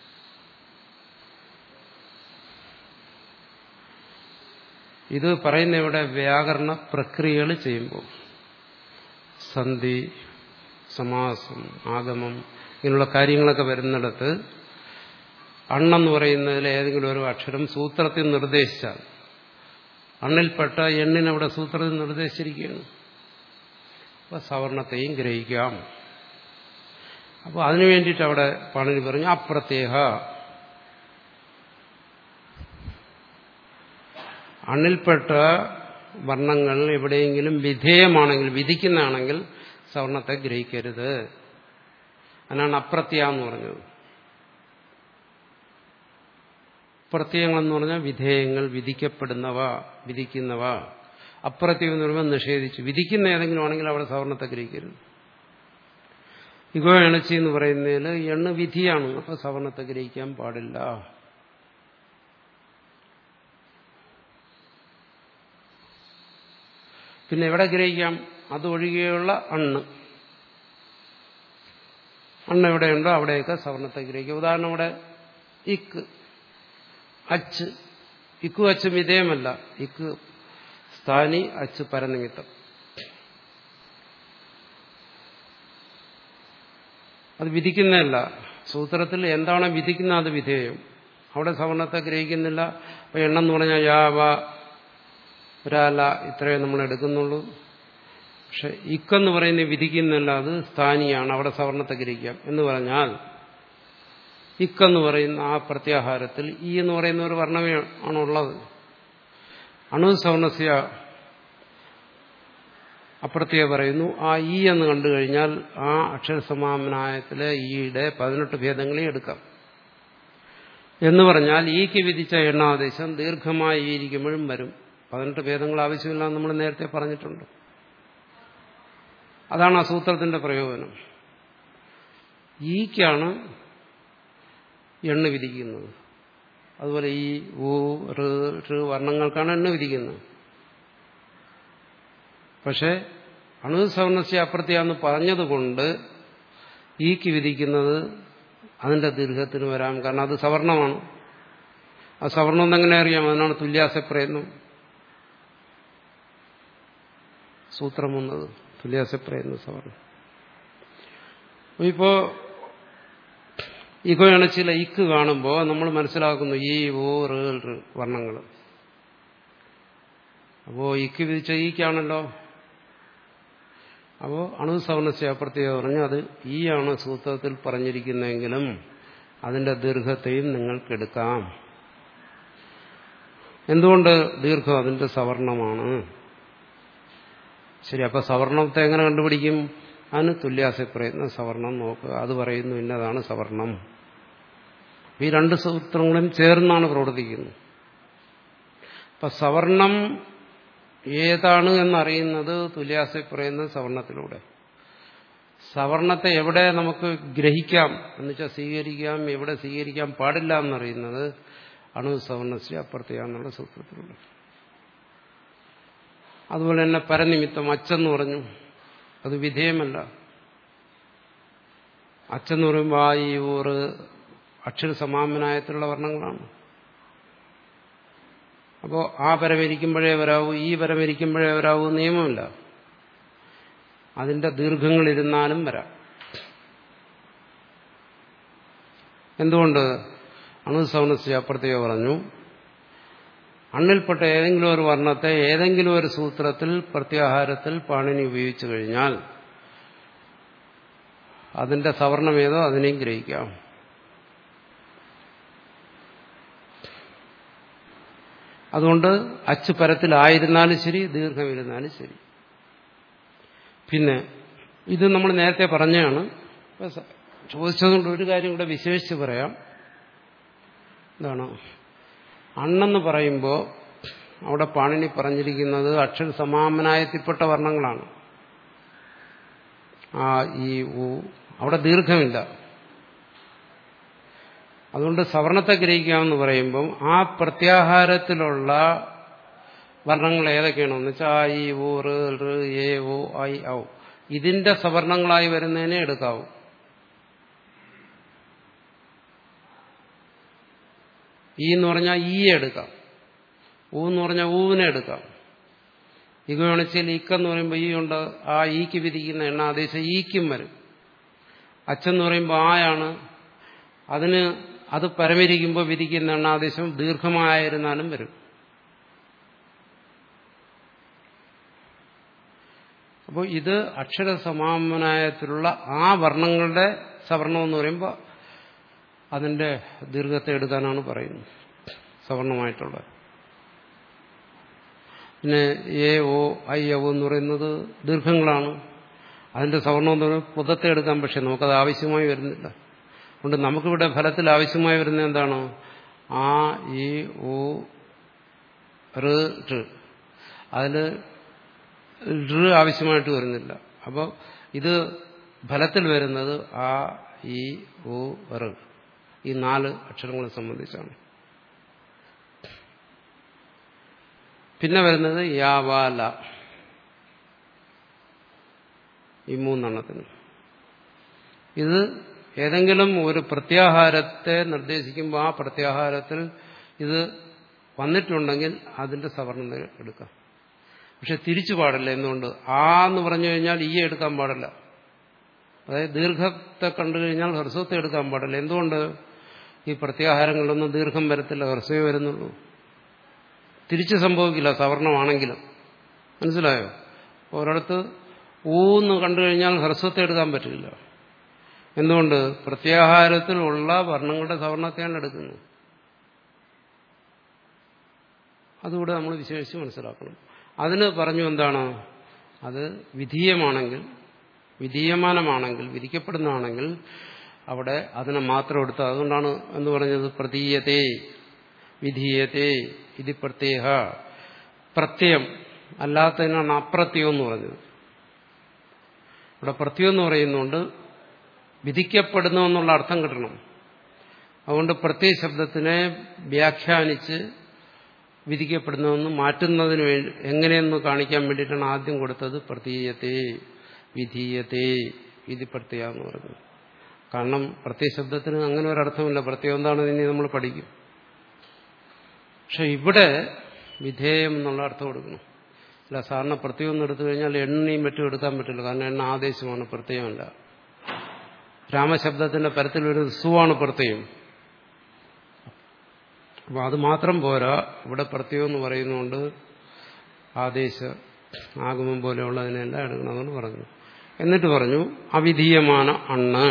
ഇത് പറയുന്ന ഇവിടെ വ്യാകരണ പ്രക്രിയകൾ ചെയ്യുമ്പോൾ സന്ധി സമാസം ആഗമം ഇങ്ങനെയുള്ള കാര്യങ്ങളൊക്കെ വരുന്നിടത്ത് അണ്ണെന്ന് പറയുന്നതിൽ ഏതെങ്കിലും ഒരു അക്ഷരം സൂത്രത്തിൽ നിർദ്ദേശിച്ചാൽ അണ്ണിൽപ്പെട്ട എണ്ണിനവിടെ സൂത്രത്തിൽ നിർദ്ദേശിച്ചിരിക്കുകയാണ് അപ്പോൾ സവർണത്തെയും ഗ്രഹിക്കാം അപ്പോൾ അതിനു വേണ്ടിയിട്ട് അവിടെ പണിനി പറഞ്ഞു അപ്രത്യേക അണ്ണിൽപ്പെട്ട വർണ്ണങ്ങൾ എവിടെയെങ്കിലും വിധേയമാണെങ്കിൽ വിധിക്കുന്നതാണെങ്കിൽ സവർണത്തെ ഗ്രഹിക്കരുത് അതിനാണ് അപ്രത്യ എന്ന് പറഞ്ഞത് പ്രത്യയങ്ങൾ എന്ന് പറഞ്ഞാൽ വിധേയങ്ങൾ വിധിക്കപ്പെടുന്നവ വിധിക്കുന്നവ അപ്രത്യം എന്ന് പറയുമ്പോൾ നിഷേധിച്ചു വിധിക്കുന്ന ഏതെങ്കിലും ആണെങ്കിൽ അവിടെ സവർണത്തെ ഗ്രഹിക്കരുത് ഇഗോ എണച്ചി എന്ന് പറയുന്നതിൽ എണ്ണ വിധിയാണ് അപ്പൊ സവർണത്തെ ഗ്രഹിക്കാൻ പാടില്ല പിന്നെ എവിടെ ഗ്രഹിക്കാം അതൊഴികെയുള്ള അണ്ണ് അണ്ണ് എവിടെയുണ്ടോ അവിടെയൊക്കെ സവർണത്തെ ഗ്രഹിക്കുക ഉദാഹരണം ഇവിടെ ഇക്ക് അച്ച് ഇക്കു അച്ച് വിധേയമല്ല ഇക്ക് സ്ഥാനി അച്ച് പരനിമിത്തം അത് വിധിക്കുന്നതല്ല സൂത്രത്തിൽ എന്താണ് വിധിക്കുന്ന അത് വിധേയം അവിടെ സവർണത്തെ ഗ്രഹിക്കുന്നില്ല അപ്പൊ എണ്ണം എന്ന് പറഞ്ഞാൽ യാ വ ഒരാല ഇത്രയേ നമ്മൾ എടുക്കുന്നുള്ളൂ പക്ഷെ ഇക്കെന്ന് പറയുന്ന വിധിക്കുന്നില്ല അത് സ്ഥാനിയാണ് അവിടെ സവർണത്തെ ഗ്രഹിക്കാം എന്ന് പറഞ്ഞാൽ ഇക്കെന്ന് പറയുന്ന ആ പ്രത്യാഹാരത്തിൽ ഈ എന്ന് പറയുന്ന ഒരു വർണ്ണമേ ആണുള്ളത് അണുസവർണസ്യ അപ്രത്യേക പറയുന്നു ആ ഈ എന്ന് കണ്ടു കഴിഞ്ഞാൽ ആ അക്ഷരസമാമനായത്തിലെ ഈയുടെ പതിനെട്ട് ഭേദങ്ങളെ എടുക്കാം എന്ന് പറഞ്ഞാൽ ഈക്ക് വിധിച്ച എണ്ണാദേശം ദീർഘമായി ഇരിക്കുമ്പോഴും വരും പതിനെട്ട് ഭേദങ്ങൾ ആവശ്യമില്ല നമ്മൾ നേരത്തെ പറഞ്ഞിട്ടുണ്ട് അതാണ് ആ സൂത്രത്തിന്റെ പ്രയോജനം ഈക്കാണ് എണ്ണ വിധിക്കുന്നത് അതുപോലെ ഈ ഊ റ് ഋ വർണ്ണങ്ങൾക്കാണ് എണ്ണ വിധിക്കുന്നത് പക്ഷെ അണുസവർണസ്യ അപ്രത്യാന്ന് പറഞ്ഞതുകൊണ്ട് ഈക്ക് വിധിക്കുന്നത് അതിന്റെ ദീർഘത്തിന് വരാം കാരണം അത് സവർണമാണ് ആ സവർണം എന്നെങ്ങനെ അറിയാം അതിനാണ് തുല്യാസപ്രയത്നം സൂത്രം വന്നത് തുല്യാസപ്രയത്ന സവർണം ഇപ്പോ ഇഗോയാണ് ചില ഇക്ക് കാണുമ്പോൾ നമ്മൾ മനസ്സിലാക്കുന്നു ഈ ഓ റ് റ് വർണ്ണങ്ങൾ അപ്പോ ഇക്ക് വിധിച്ച ഈക്കാണല്ലോ അപ്പോ അണുസവർണസ്യ പ്രത്യേക പറഞ്ഞു അത് ഈ ആണ് സൂത്രത്തിൽ പറഞ്ഞിരിക്കുന്നതെങ്കിലും അതിന്റെ ദീർഘത്തെയും നിങ്ങൾക്കെടുക്കാം എന്തുകൊണ്ട് ദീർഘം അതിന്റെ സവർണമാണ് ശരി അപ്പൊ സവർണത്തെ എങ്ങനെ കണ്ടുപിടിക്കും അതിന് തുല്യാസപ്രയത്നം സവർണം നോക്കുക അത് പറയുന്നു ഇന്നതാണ് സവർണം ഈ രണ്ട് സൂത്രങ്ങളും ചേർന്നാണ് പ്രവർത്തിക്കുന്നത് അപ്പൊ സവർണം ഏതാണ് എന്നറിയുന്നത് തുല്യാസ പറയുന്ന സവർണത്തിലൂടെ സവർണത്തെ എവിടെ നമുക്ക് ഗ്രഹിക്കാം എന്നുവെച്ചാൽ സ്വീകരിക്കാം എവിടെ സ്വീകരിക്കാൻ പാടില്ല എന്നറിയുന്നത് അണു സവർണശ്രീ അപ്പുറത്തെയാന്നുള്ള സൂത്രത്തിലൂടെ അതുപോലെ തന്നെ പരനിമിത്തം അച്ചെന്ന് പറഞ്ഞു അത് വിധേയമല്ല അച്ചെന്ന് പറയുമ്പോൾ ആ ഈ ഊറ് അക്ഷര സമാമനായത്തിലുള്ള വർണ്ണങ്ങളാണ് അപ്പോൾ ആ പരമരിക്കുമ്പോഴേ വരാവൂ ഈ പരമരിക്കുമ്പോഴേ വരാവൂ നിയമമില്ല അതിന്റെ ദീർഘങ്ങളിരുന്നാലും വരാം എന്തുകൊണ്ട് അണുസൗനസ്യ അപ്രത്യേക പറഞ്ഞു അണ്ണിൽപ്പെട്ട ഏതെങ്കിലും ഒരു വർണ്ണത്തെ ഏതെങ്കിലും ഒരു സൂത്രത്തിൽ പ്രത്യാഹാരത്തിൽ പാണിനി ഉപയോഗിച്ചു കഴിഞ്ഞാൽ അതിന്റെ സവർണമേതോ അതിനെയും ഗ്രഹിക്കാം അതുകൊണ്ട് അച്ച് പരത്തിലായിരുന്നാലും ശരി ദീർഘമിരുന്നാലും ശരി പിന്നെ ഇത് നമ്മൾ നേരത്തെ പറഞ്ഞാണ് ചോദിച്ചതുകൊണ്ട് ഒരു കാര്യം കൂടെ വിശേഷിച്ച് പറയാം എന്താണ് അണ്ണെന്ന് പറയുമ്പോൾ അവിടെ പാണിനി പറഞ്ഞിരിക്കുന്നത് അക്ഷര സമാമനായത്തിൽപ്പെട്ട വർണ്ണങ്ങളാണ് ആ ഈ ഊ അവിടെ ദീർഘമില്ല അതുകൊണ്ട് സവർണത്തെ ഗ്രഹിക്കാമെന്ന് പറയുമ്പം ആ പ്രത്യാഹാരത്തിലുള്ള വർണ്ണങ്ങൾ ഏതൊക്കെയാണെന്ന് വെച്ചാൽ ആ ഈ ഊ റ് റ് എ ഓ ഐ ഔ ഇതിന്റെ സവർണങ്ങളായി വരുന്നതിനെ എടുക്കാവൂ ഈ എന്ന് പറഞ്ഞാൽ ഈ എടുക്കാം ഊ എന്ന് പറഞ്ഞാൽ ഊവിനെ എടുക്കാം ഇകവേണിച്ചാൽ ഇക്കെന്ന് പറയുമ്പോൾ ഈ ഉണ്ട് ആ ഈക്ക് വിധിക്കുന്ന എണ്ണ ആദേശം ഈക്കും വരും അച്ഛന്ന് പറയുമ്പോൾ ആയാണ് അതിന് അത് പരമരിക്കുമ്പോൾ വിധിക്കുന്ന എണ്ണാദേശം ദീർഘമായിരുന്നാലും വരും അപ്പോൾ ഇത് അക്ഷര സമാമനായത്തിലുള്ള ആ വർണ്ണങ്ങളുടെ സവർണം എന്ന് പറയുമ്പോൾ അതിന്റെ ദീർഘത്തെ എടുക്കാനാണ് പറയുന്നത് സവർണമായിട്ടുള്ള പിന്നെ എ ഓ ഐ ഔ എന്ന് പറയുന്നത് ദീർഘങ്ങളാണ് അതിന്റെ സവർണം എന്ന് പറയുന്നത് പുതത്തെ എടുക്കാം പക്ഷെ നമുക്കത് ആവശ്യമായി വരുന്നില്ല അതുകൊണ്ട് നമുക്കിവിടെ ഫലത്തിൽ ആവശ്യമായി വരുന്നത് എന്താണ് ആ ഈ ഓ റ് ട് അതിൽ ഋ ആവശ്യമായിട്ട് വരുന്നില്ല അപ്പോൾ ഇത് ഫലത്തിൽ വരുന്നത് ആ ഈ ഓ റ് ഈ നാല് അക്ഷരങ്ങളെ സംബന്ധിച്ചാണ് പിന്നെ വരുന്നത് യാവാല ഈ മൂന്നെണ്ണത്തിന് ഇത് ഏതെങ്കിലും ഒരു പ്രത്യാഹാരത്തെ നിർദ്ദേശിക്കുമ്പോൾ ആ പ്രത്യാഹാരത്തിൽ ഇത് വന്നിട്ടുണ്ടെങ്കിൽ അതിന്റെ സവർണത എടുക്കാം പക്ഷെ തിരിച്ചു പാടില്ല എന്തുകൊണ്ട് ആ എന്ന് പറഞ്ഞു കഴിഞ്ഞാൽ ഈ എടുക്കാൻ പാടില്ല അതായത് ദീർഘത്തെ കണ്ടു കഴിഞ്ഞാൽ ഹ്രസ്വത്തെ എടുക്കാൻ പാടില്ല എന്തുകൊണ്ട് ഈ പ്രത്യാഹാരങ്ങളിലൊന്നും ദീർഘം വരത്തില്ല ഹ്രസ്വേ വരുന്നുള്ളൂ തിരിച്ചു സംഭവിക്കില്ല സവർണമാണെങ്കിലും മനസ്സിലായോ ഒരിടത്ത് ഊന്ന് കണ്ടു കഴിഞ്ഞാൽ ഹ്രസ്വത്തെ എടുക്കാൻ പറ്റില്ല എന്തുകൊണ്ട് പ്രത്യാഹാരത്തിലുള്ള വർണ്ണങ്ങളുടെ സവർണത്തെയാണ് എടുക്കുന്നത് അതുകൂടെ നമ്മൾ വിശേഷിച്ച് മനസ്സിലാക്കണം അതിന് പറഞ്ഞു എന്താണ് അത് വിധീയമാണെങ്കിൽ വിധീയമാനമാണെങ്കിൽ വിധിക്കപ്പെടുന്നതാണെങ്കിൽ അവിടെ അതിനെ മാത്രം എടുത്ത് അതുകൊണ്ടാണ് എന്ന് പറഞ്ഞത് പ്രതീയത്തെ വിധീയത്തെ ഇത് പ്രത്യേക പ്രത്യയം അല്ലാത്തതിനാണ് അപ്രത്യം എന്ന് പറഞ്ഞത് ഇവിടെ പ്രത്യം എന്ന് പറയുന്നുണ്ട് വിധിക്കപ്പെടുന്നു എന്നുള്ള അർത്ഥം കിട്ടണം അതുകൊണ്ട് പ്രത്യേക ശബ്ദത്തിനെ വ്യാഖ്യാനിച്ച് വിധിക്കപ്പെടുന്നതെന്ന് മാറ്റുന്നതിന് വേണ്ടി എങ്ങനെയെന്ന് കാണിക്കാൻ വേണ്ടിയിട്ടാണ് ആദ്യം കൊടുത്തത് പ്രതീയത്തെ വിധീയത്തെ വിധി പ്രത്യേക എന്ന് പറഞ്ഞു കാരണം പ്രത്യേക ശബ്ദത്തിന് അങ്ങനെ ഒരർത്ഥമില്ല പ്രത്യേകം എന്താണെന്ന് ഇനി നമ്മൾ പഠിക്കും പക്ഷെ ഇവിടെ വിധേയം എന്നുള്ള അർത്ഥം കൊടുക്കണം അല്ല സാറിന് പ്രത്യേകം ഒന്ന് എടുത്തു കഴിഞ്ഞാൽ എണ്ണയും മറ്റും എടുക്കാൻ പറ്റില്ല കാരണം എണ്ണ ആദേശമാണ് പ്രത്യേകമല്ല രാമശബ്ദത്തിന്റെ പരത്തിൽ ഒരു സുവാണ് പ്രത്യേകം അപ്പൊ അത് മാത്രം പോരാ ഇവിടെ പ്രത്യേകം എന്ന് പറയുന്നതുകൊണ്ട് ആദേശ ആഗമം പോലെയുള്ളതിനെല്ലാം എടുക്കണമെന്ന് പറഞ്ഞു എന്നിട്ട് പറഞ്ഞു അവിധീയமான അണ്ണ്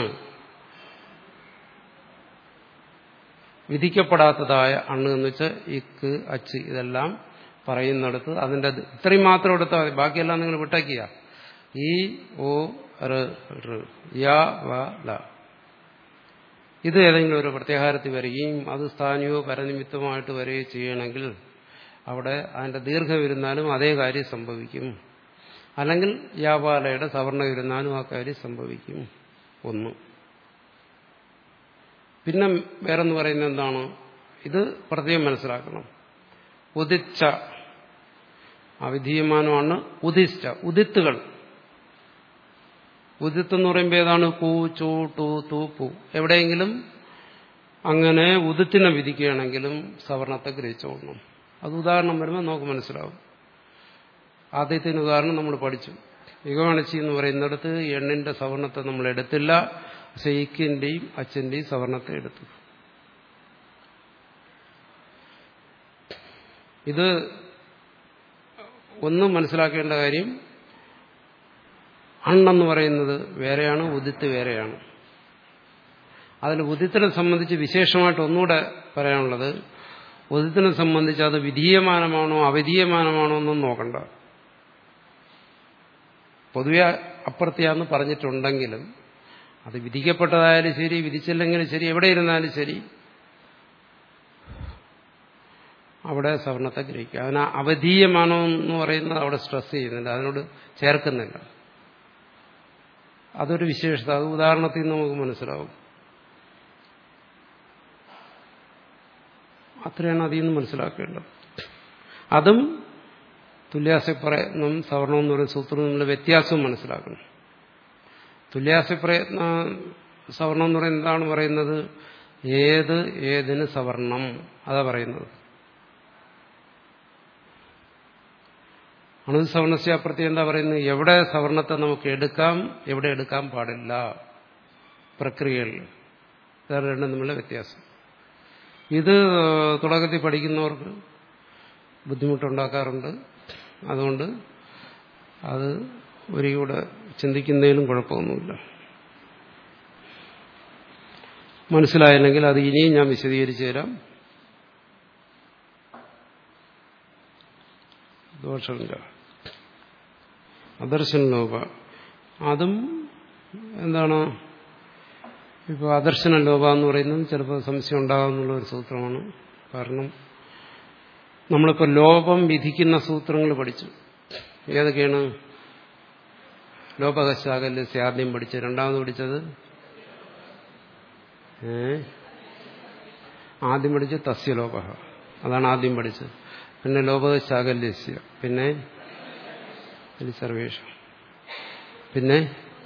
വിധിക്കപ്പെടാത്തതായ അണ്ണ് എന്ന് വെച്ചാൽ ഇക്ക് അച്ച് ഇതെല്ലാം പറയുന്നിടത്ത് അതിന്റെ ഇത്രയും മാത്രം എടുത്താൽ മതി ബാക്കിയെല്ലാം നിങ്ങൾ വിട്ടയ്ക്കുക ഈ ഓ റ് യാ വ ല ഇത് ഏതെങ്കിലും ഒരു പ്രത്യാഹാരത്തിൽ വരികയും അത് സ്ഥാനീയോ പരനിമിത്തമായിട്ട് വരികയും ചെയ്യണമെങ്കിൽ അവിടെ അതിന്റെ ദീർഘം ഇരുന്നാലും അതേ കാര്യം സംഭവിക്കും അല്ലെങ്കിൽ യാപാലയുടെ സവർണം ഇരുന്നാലും ആ കാര്യം സംഭവിക്കും ഒന്ന് പിന്നെ വേറെന്ന് പറയുന്നത് എന്താണ് ഇത് പ്രത്യേകം മനസ്സിലാക്കണം ഉദിച്ച അവിധീയമാനമാണ് ഉദിച്ച ഉദിത്തുകൾ ഉദിത്ത് എന്ന് പറയുമ്പോൾ ഏതാണ് കൂ ചൂ ടു തൂ പൂ എവിടെയെങ്കിലും അങ്ങനെ ഉദിത്തിനെ വിധിക്കുകയാണെങ്കിലും സവർണത്തെ ഗ്രഹിച്ചോളണം അത് ഉദാഹരണം വരുമ്പോൾ നമുക്ക് മനസ്സിലാവും ആദ്യത്തിന് ഉദാഹരണം നമ്മൾ പഠിച്ചു യുഗമണച്ചി എന്ന് പറയുന്നിടത്ത് എണ്ണിന്റെ സവർണത്തെ നമ്മൾ എടുത്തില്ല സെയ്ക്കിന്റെയും അച്ഛന്റെയും സവർണത്തെ എടുത്തു ഇത് ഒന്നും മനസ്സിലാക്കേണ്ട കാര്യം അണ്ണെന്ന് പറയുന്നത് വേറെയാണ് ഉദിത്ത് വേറെയാണ് അതിൽ ഉദിത്തിനെ സംബന്ധിച്ച് വിശേഷമായിട്ട് ഒന്നുകൂടെ പറയാനുള്ളത് ഉദിത്തിനെ സംബന്ധിച്ച് അത് വിധീയമാനമാണോ അവധീയമാനമാണോ എന്നും നോക്കണ്ട പൊതുവെ അപ്രത്യാന്ന് പറഞ്ഞിട്ടുണ്ടെങ്കിലും അത് വിധിക്കപ്പെട്ടതായാലും ശരി വിധിച്ചില്ലെങ്കിലും ശരി എവിടെ ഇരുന്നാലും ശരി അവിടെ സവർണത്തെ ഗ്രഹിക്കുക അതിന് അവധീയമാണോ എന്ന് പറയുന്നത് അവിടെ സ്ട്രെസ് ചെയ്യുന്നില്ല അതിനോട് ചേർക്കുന്നില്ല അതൊരു വിശേഷത അത് ഉദാഹരണത്തിൽ നിന്ന് നമുക്ക് മനസ്സിലാവും അത്രയാണ് അതിൽ നിന്ന് മനസ്സിലാക്കേണ്ടത് അതും തുല്യാസപ്രയത്നം സവർണം എന്ന് പറയുന്ന സൂത്രം തമ്മിലുള്ള വ്യത്യാസവും മനസ്സിലാക്കണം തുല്യാസപ്രയത്ന സവർണം എന്ന് പറയുന്നത് എന്താണ് പറയുന്നത് ഏത് ഏതിന് സവർണം അതാ പറയുന്നത് അണു സവർണസ്യാപ്രത്യം എന്താ പറയുന്നത് എവിടെ സവർണത്തെ നമുക്ക് എടുക്കാം എവിടെ എടുക്കാൻ പാടില്ല പ്രക്രിയകളിൽ ഇതാണ് രണ്ടും തമ്മിലുള്ള വ്യത്യാസം ഇത് തുടക്കത്തിൽ പഠിക്കുന്നവർക്ക് ബുദ്ധിമുട്ടുണ്ടാക്കാറുണ്ട് അതുകൊണ്ട് അത് ഒരികൂടെ ചിന്തിക്കുന്നതിലും കുഴപ്പമൊന്നുമില്ല മനസ്സിലായില്ലെങ്കിൽ അത് ഇനിയും ഞാൻ വിശദീകരിച്ചു തരാം ദോഷമില്ല അദർശൻ ലോപ അതും എന്താണ് ഇപ്പോൾ അദർശന ലോപ എന്ന് പറയുന്നത് ചിലപ്പോൾ സംശയം ഉണ്ടാകാമെന്നുള്ള ഒരു സൂത്രമാണ് കാരണം നമ്മളിപ്പോൾ ലോപം വിധിക്കുന്ന സൂത്രങ്ങൾ പഠിച്ചു ഏതൊക്കെയാണ് ലോപകശാകല്യസ് ആദ്യം പഠിച്ചത് രണ്ടാമത് പഠിച്ചത് ഏ ആദ്യം പഠിച്ചത് തസ്യലോപ അതാണ് ആദ്യം പഠിച്ചത് പിന്നെ ലോപകശാകല്യസ്യ പിന്നെ സർവേഷ പിന്നെ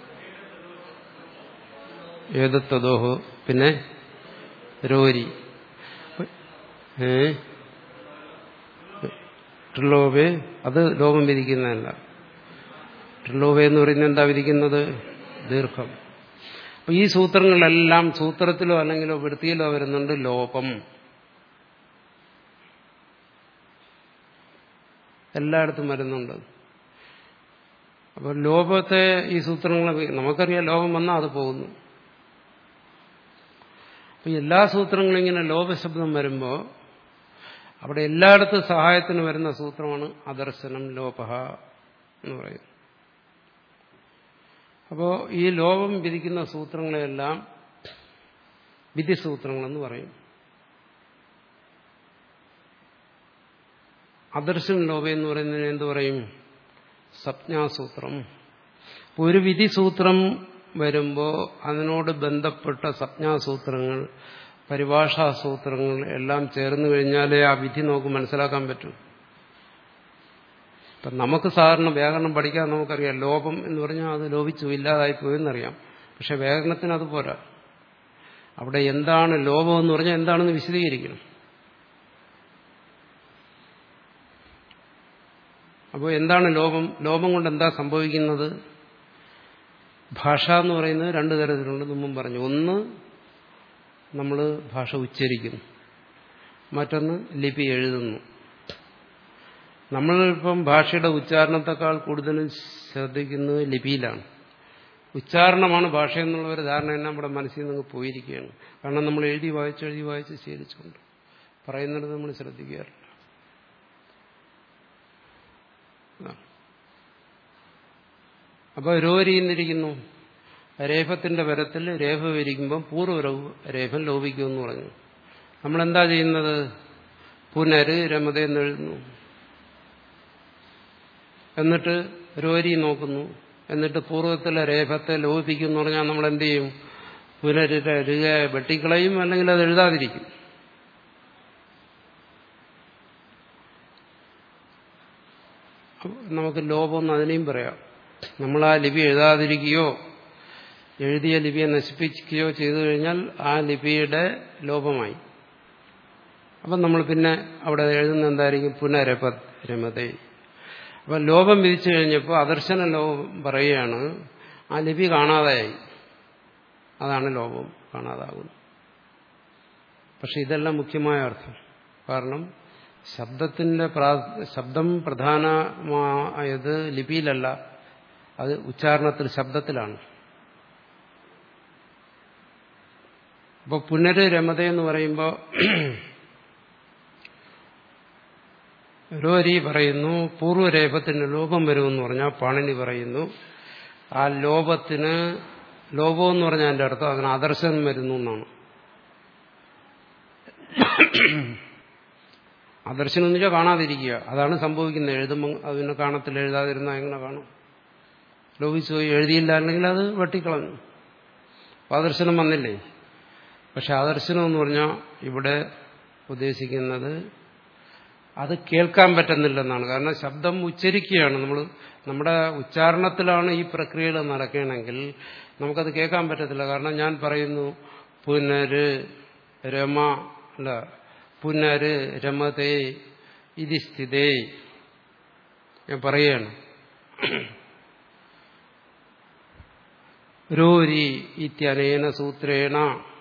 ഏതത്തതോഹോ പിന്നെ രോരി ഏ ട്രിലോബെ അത് ലോകം വിധിക്കുന്നതല്ല ട്രിലോബെ എന്ന് പറയുന്നത് എന്താ വിധിക്കുന്നത് ദീർഘം അപ്പൊ ഈ സൂത്രങ്ങളെല്ലാം സൂത്രത്തിലോ അല്ലെങ്കിലോ വൃത്തിയിലോ വരുന്നുണ്ട് ലോപം എല്ലായിടത്തും വരുന്നുണ്ട് അപ്പോൾ ലോപത്തെ ഈ സൂത്രങ്ങൾ നമുക്കറിയാം ലോകം വന്നാൽ അത് പോകുന്നു അപ്പൊ എല്ലാ സൂത്രങ്ങളും ഇങ്ങനെ ലോപശബ്ദം വരുമ്പോൾ അവിടെ എല്ലായിടത്തും സഹായത്തിന് വരുന്ന സൂത്രമാണ് അദർശനം ലോപഹ എന്ന് പറയുന്നത് അപ്പോൾ ഈ ലോപം വിധിക്കുന്ന സൂത്രങ്ങളെല്ലാം വിധിസൂത്രങ്ങളെന്ന് പറയും അദർശൻ ലോപ എന്ന് പറയുന്നതിന് എന്ത് പറയും സപ്ഞാസൂത്രം ഒരു വിധിസൂത്രം വരുമ്പോൾ അതിനോട് ബന്ധപ്പെട്ട സപ്ഞാസൂത്രങ്ങൾ പരിഭാഷാസൂത്രങ്ങൾ എല്ലാം ചേർന്ന് കഴിഞ്ഞാലേ ആ വിധി നമുക്ക് മനസ്സിലാക്കാൻ പറ്റൂ ഇപ്പം നമുക്ക് സാധാരണ വ്യാകരണം പഠിക്കാൻ നമുക്കറിയാം ലോപം എന്ന് പറഞ്ഞാൽ അത് ലോപിച്ചു ഇല്ലാതായി പോയെന്നറിയാം പക്ഷെ വ്യാകരണത്തിന് അത് പോരാ അവിടെ എന്താണ് ലോപം എന്ന് പറഞ്ഞാൽ എന്താണെന്ന് വിശദീകരിക്കണം അപ്പോൾ എന്താണ് ലോപം ലോപം കൊണ്ട് എന്താ സംഭവിക്കുന്നത് ഭാഷ എന്ന് പറയുന്നത് രണ്ടു തരത്തിലുണ്ട് മുമ്പും പറഞ്ഞു ഒന്ന് നമ്മൾ ഭാഷ ഉച്ചരിക്കുന്നു മറ്റൊന്ന് ലിപി എഴുതുന്നു നമ്മളിപ്പം ഭാഷയുടെ ഉച്ചാരണത്തെക്കാൾ കൂടുതലും ശ്രദ്ധിക്കുന്നത് ലിപിയിലാണ് ഉച്ചാരണമാണ് ഭാഷ എന്നുള്ള ഒരു ധാരണ തന്നെ നമ്മുടെ മനസ്സിൽ നിന്ന് പോയിരിക്കുകയാണ് കാരണം നമ്മൾ എഴുതി വായിച്ച് എഴുതി വായിച്ച് ശീലിച്ചുകൊണ്ട് പറയുന്നത് നമ്മൾ ശ്രദ്ധിക്കാറില്ല അപ്പോൾ രോരിന്നിരിക്കുന്നു രേഫത്തിന്റെ പരത്തിൽ രേഫ വിരിക്കുമ്പോൾ പൂർവ്വ രേഫൻ ലോപിക്കുമെന്ന് പറഞ്ഞു നമ്മളെന്താ ചെയ്യുന്നത് പുനര് രമത എന്നെഴുതുന്നു എന്നിട്ട് രോരി നോക്കുന്നു എന്നിട്ട് പൂർവ്വത്തിലെ രേഫത്തെ ലോപിക്കും എന്ന് പറഞ്ഞാൽ നമ്മൾ എന്ത് ചെയ്യും പുനരുക വെട്ടിക്കളയും അല്ലെങ്കിൽ അത് എഴുതാതിരിക്കും നമുക്ക് ലോപം എന്ന് അതിനെയും പറയാം നമ്മൾ ആ ലിപി എഴുതാതിരിക്കുകയോ എഴുതിയ ലിപിയെ നശിപ്പിക്കുകയോ ചെയ്തു കഴിഞ്ഞാൽ ആ ലിപിയുടെ ലോപമായി അപ്പം നമ്മൾ പിന്നെ അവിടെ എഴുതുന്ന എന്തായിരിക്കും പുനരപ രമതേ അപ്പം ലോപം വിധിച്ചു കഴിഞ്ഞപ്പോൾ അദർശന ലോപം പറയുകയാണ് ആ ലിപി കാണാതെയായി അതാണ് ലോപം കാണാതാകുന്നത് പക്ഷെ ഇതെല്ലാം മുഖ്യമായ അർത്ഥം കാരണം ശബ്ദത്തിന്റെ ശബ്ദം പ്രധാനമായത് ലിപിയിലല്ല അത് ഉച്ചാരണത്തിൽ ശബ്ദത്തിലാണ് അപ്പോൾ പുനര് രമത എന്ന് പറയുമ്പോൾ രോരി പറയുന്നു പൂർവ്വരേപത്തിന് ലോപം വരുമെന്ന് പറഞ്ഞാൽ പാണിനി പറയുന്നു ആ ലോപത്തിന് ലോപം എന്ന് പറഞ്ഞാൽ എൻ്റെ അർത്ഥം അതിന് ആദർശം വരുന്നു എന്നാണ് ആദർശനം എന്ന് വെച്ചാൽ കാണാതിരിക്കുക അതാണ് സംഭവിക്കുന്നത് എഴുതുമ്പോൾ അതിനെ കാണത്തിൽ എഴുതാതിരുന്നാൽ എങ്ങനെ കാണും ലോപിച്ചു പോയി എഴുതിയില്ല അല്ലെങ്കിൽ അത് വെട്ടിക്കളഞ്ഞു ആദർശനം വന്നില്ലേ പക്ഷെ ആദർശനം എന്ന് പറഞ്ഞാൽ ഇവിടെ ഉദ്ദേശിക്കുന്നത് അത് കേൾക്കാൻ പറ്റുന്നില്ലെന്നാണ് കാരണം ശബ്ദം ഉച്ചരിക്കുകയാണ് നമ്മൾ നമ്മുടെ ഉച്ചാരണത്തിലാണ് ഈ പ്രക്രിയകൾ നടക്കുകയാണെങ്കിൽ നമുക്കത് കേൾക്കാൻ പറ്റത്തില്ല കാരണം ഞാൻ പറയുന്നു പുനര് രമ അല്ല പുനര് രമതേ ഇതി സ്ഥിതേ ഞാൻ പറയുകയാണ് രോരി ഇത്യനേന സൂത്രേണ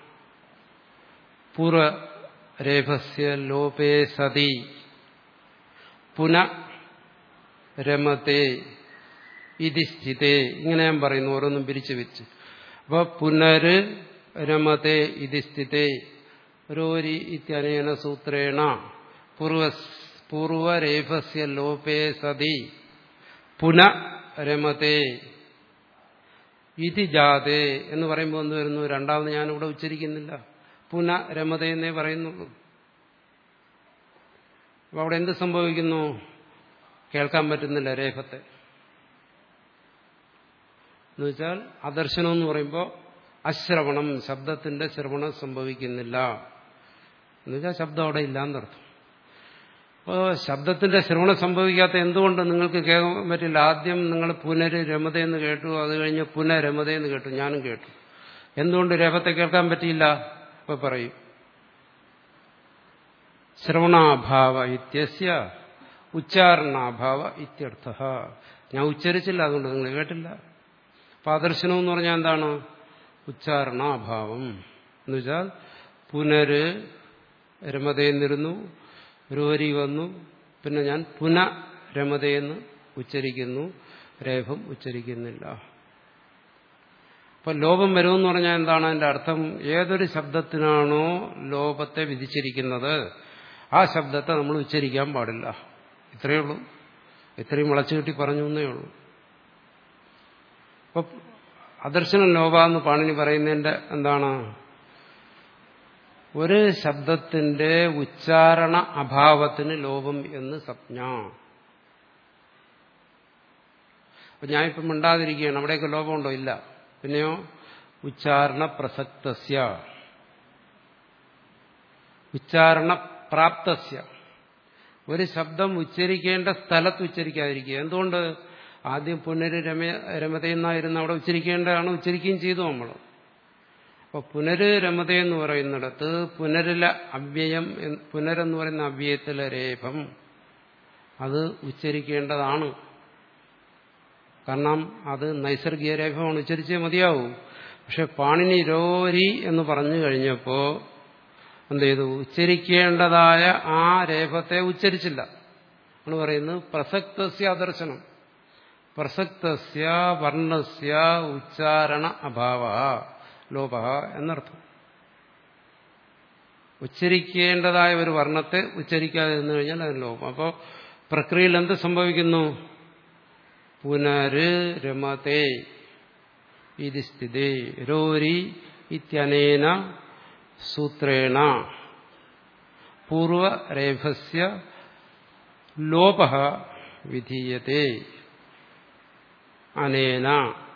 പൂർവരേഭസ്യ ലോപേ സതി പുന രമത്തെ ഇതി സ്ഥിതേ ഇങ്ങനെ ഞാൻ പറയുന്നു ഓരോന്നും പിരിച്ചു വെച്ച് അപ്പൊ പുനര് രമത്തെ ഇതി സ്ഥിതേ രോരി ഇത്യനേന സൂത്രേണ പൂർവ പൂർവരേഭസ്യ ലോപേ സതി പുന രമത്തെ ഇതി ജാതേ എന്ന് പറയുമ്പോൾ എന്ത് വരുന്നു രണ്ടാമത് ഞാനിവിടെ ഉച്ചരിക്കുന്നില്ല പുന രമത എന്നേ പറയുന്നുള്ളൂ അപ്പൊ അവിടെ എന്ത് സംഭവിക്കുന്നു കേൾക്കാൻ പറ്റുന്നില്ല രേഖത്തെ എന്നുവെച്ചാൽ അദർശനം എന്ന് പറയുമ്പോൾ അശ്രവണം ശബ്ദത്തിന്റെ ശ്രവണം സംഭവിക്കുന്നില്ല എന്നുവെച്ചാൽ ശബ്ദം അവിടെ ഇല്ലാന്നർത്ഥം അപ്പോൾ ശബ്ദത്തിന്റെ ശ്രവണം സംഭവിക്കാത്ത എന്തുകൊണ്ട് നിങ്ങൾക്ക് കേൾക്കാൻ പറ്റില്ല ആദ്യം നിങ്ങൾ പുനര് രമതയെന്ന് കേട്ടു അത് കഴിഞ്ഞ് പുനരമതയെന്ന് കേട്ടു ഞാനും കേട്ടു എന്തുകൊണ്ട് രേഖത്തെ കേൾക്കാൻ പറ്റിയില്ല ഇപ്പൊ പറയും ശ്രവണാഭാവ ഇത്യസ്യ ഉച്ചാരണാഭാവ ഇത്യർത്ഥ ഞാൻ ഉച്ചരിച്ചില്ല അതുകൊണ്ട് നിങ്ങൾ കേട്ടില്ല അപ്പൊ ആദർശനം എന്ന് പറഞ്ഞാൽ എന്താണ് ഉച്ചാരണാഭാവം എന്നുവെച്ചാൽ പുനര് രമതയെന്നിരുന്നു രോരി വന്നു പിന്നെ ഞാൻ പുന രമതയെന്ന് ഉച്ചരിക്കുന്നു രേഖം ഉച്ചരിക്കുന്നില്ല അപ്പൊ ലോപം വരുമെന്ന് പറഞ്ഞാൽ എന്താണ് അതിന്റെ അർത്ഥം ഏതൊരു ശബ്ദത്തിനാണോ ലോപത്തെ വിധിച്ചിരിക്കുന്നത് ആ ശബ്ദത്തെ നമ്മൾ ഉച്ചരിക്കാൻ പാടില്ല ഇത്രയേ ഉള്ളൂ ഇത്രയും വളച്ചു കിട്ടി പറഞ്ഞു എന്നേ ഉള്ളൂ അപ്പൊ അദർശനം ലോപ എന്ന് പാണിനി പറയുന്നതിന്റെ എന്താണ് ഒരു ശബ്ദത്തിന്റെ ഉച്ചാരണ അഭാവത്തിന് ലോപം എന്ന് സംജ്ഞ അപ്പൊ ഞാനിപ്പം മിണ്ടാതിരിക്കുകയാണ് അവിടെയൊക്കെ ലോപമുണ്ടോ ഇല്ല പിന്നെയോ ഉച്ചാരണ പ്രസക്തസ്യ ഉച്ചാരണ പ്രാപ്തസ്യ ഒരു ശബ്ദം ഉച്ചരിക്കേണ്ട സ്ഥലത്ത് ഉച്ചരിക്കാതിരിക്കുക എന്തുകൊണ്ട് ആദ്യം പുനര് രമ രമതയെന്നായിരുന്നു അവിടെ ഉച്ചരിക്കേണ്ടതാണ് ഉച്ചരിക്കുകയും ചെയ്തു നമ്മൾ അപ്പോൾ പുനര് രമതയെന്ന് പറയുന്നിടത്ത് പുനരില അവ്യയം പുനരെന്ന് പറയുന്ന അവ്യയത്തിലെ രേഖം അത് ഉച്ചരിക്കേണ്ടതാണ് കാരണം അത് നൈസർഗിക രേഖമാണ് ഉച്ചരിച്ചേ മതിയാവൂ പക്ഷെ പാണിനി രോരി എന്ന് പറഞ്ഞു കഴിഞ്ഞപ്പോൾ എന്ത് ചെയ്തു ഉച്ചരിക്കേണ്ടതായ ആ രേഖത്തെ ഉച്ചരിച്ചില്ല എന്ന് പറയുന്നത് പ്രസക്തസ്യ അദർശനം പ്രസക്തസ്യ വർണ്ണസ്യ ഉച്ചാരണ അഭാവ ലോപ എന്നർത്ഥം ഉച്ചരിക്കേണ്ടതായ ഒരു വർണ്ണത്തെ ഉച്ചരിക്കാതെ നിന്ന് കഴിഞ്ഞാൽ അതിന് ലോപം അപ്പോൾ പ്രക്രിയയിൽ എന്ത് സംഭവിക്കുന്നു പുനര് രമത്തെ ഇത് സ്ഥിതി രോരി ഇത്യനേന സൂത്രേണ പൂർവരേഖസ്യ ലോപ വിധീയത്തെ അനേന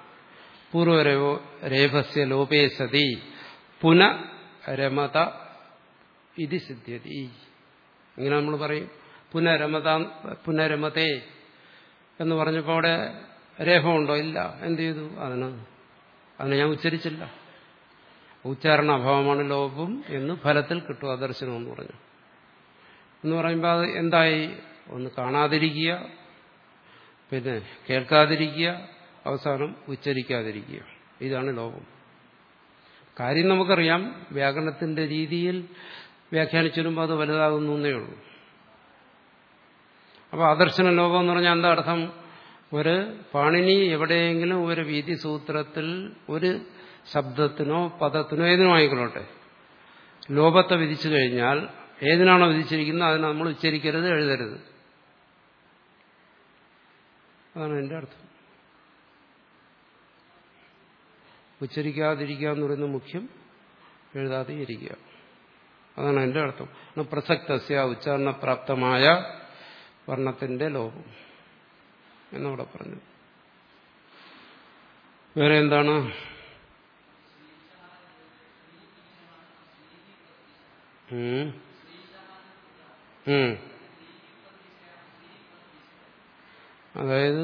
പൂർവരേഖസ്യ ലോപേ സതി പുനരമത ഇത് സിദ്ധ്യതി ഇങ്ങനെ നമ്മൾ പറയും പുനരമത പുനരമതേ എന്ന് പറഞ്ഞപ്പോൾ അവിടെ രേഖമുണ്ടോ ഇല്ല എന്ത് ചെയ്തു അതിന് അതിനെ ഞാൻ ഉച്ചരിച്ചില്ല ഉച്ചാരണ അഭാവമാണ് ലോപം എന്ന് ഫലത്തിൽ കിട്ടും അദർശനം എന്ന് പറഞ്ഞു എന്ന് പറയുമ്പോൾ അത് എന്തായി ഒന്ന് കാണാതിരിക്കുക പിന്നെ കേൾക്കാതിരിക്കുക അവസാനം ഉച്ചരിക്കാതിരിക്കുക ഇതാണ് ലോപം കാര്യം നമുക്കറിയാം വ്യാകരണത്തിന്റെ രീതിയിൽ വ്യാഖ്യാനിച്ചു വരുമ്പോൾ അത് വലുതാകുന്നു എന്നേ ഉള്ളൂ അപ്പോൾ ആദർശന ലോകം എന്ന് പറഞ്ഞാൽ എന്താ അർത്ഥം ഒരു പാണിനി എവിടെയെങ്കിലും ഒരു വീതി സൂത്രത്തിൽ ഒരു ശബ്ദത്തിനോ പദത്തിനോ ഏതിനോ ആയിക്കൊള്ളട്ടെ ലോപത്തെ വിധിച്ചു കഴിഞ്ഞാൽ ഏതിനാണോ വിധിച്ചിരിക്കുന്നത് അതിനെ നമ്മൾ ഉച്ചരിക്കരുത് എഴുതരുത് അതാണ് എൻ്റെ അർത്ഥം ഉച്ചരിക്കാതിരിക്കുക എന്ന് പറയുന്നത് മുഖ്യം എഴുതാതെ ഇരിക്കുക അതാണ് എൻ്റെ അർത്ഥം പ്രസക്തസ്യ ഉച്ചാരണപ്രാപ്തമായ വർണ്ണത്തിന്റെ ലോപം എന്നവിടെ പറഞ്ഞു വേറെ എന്താണ് ഉം. ഉം. അതായത്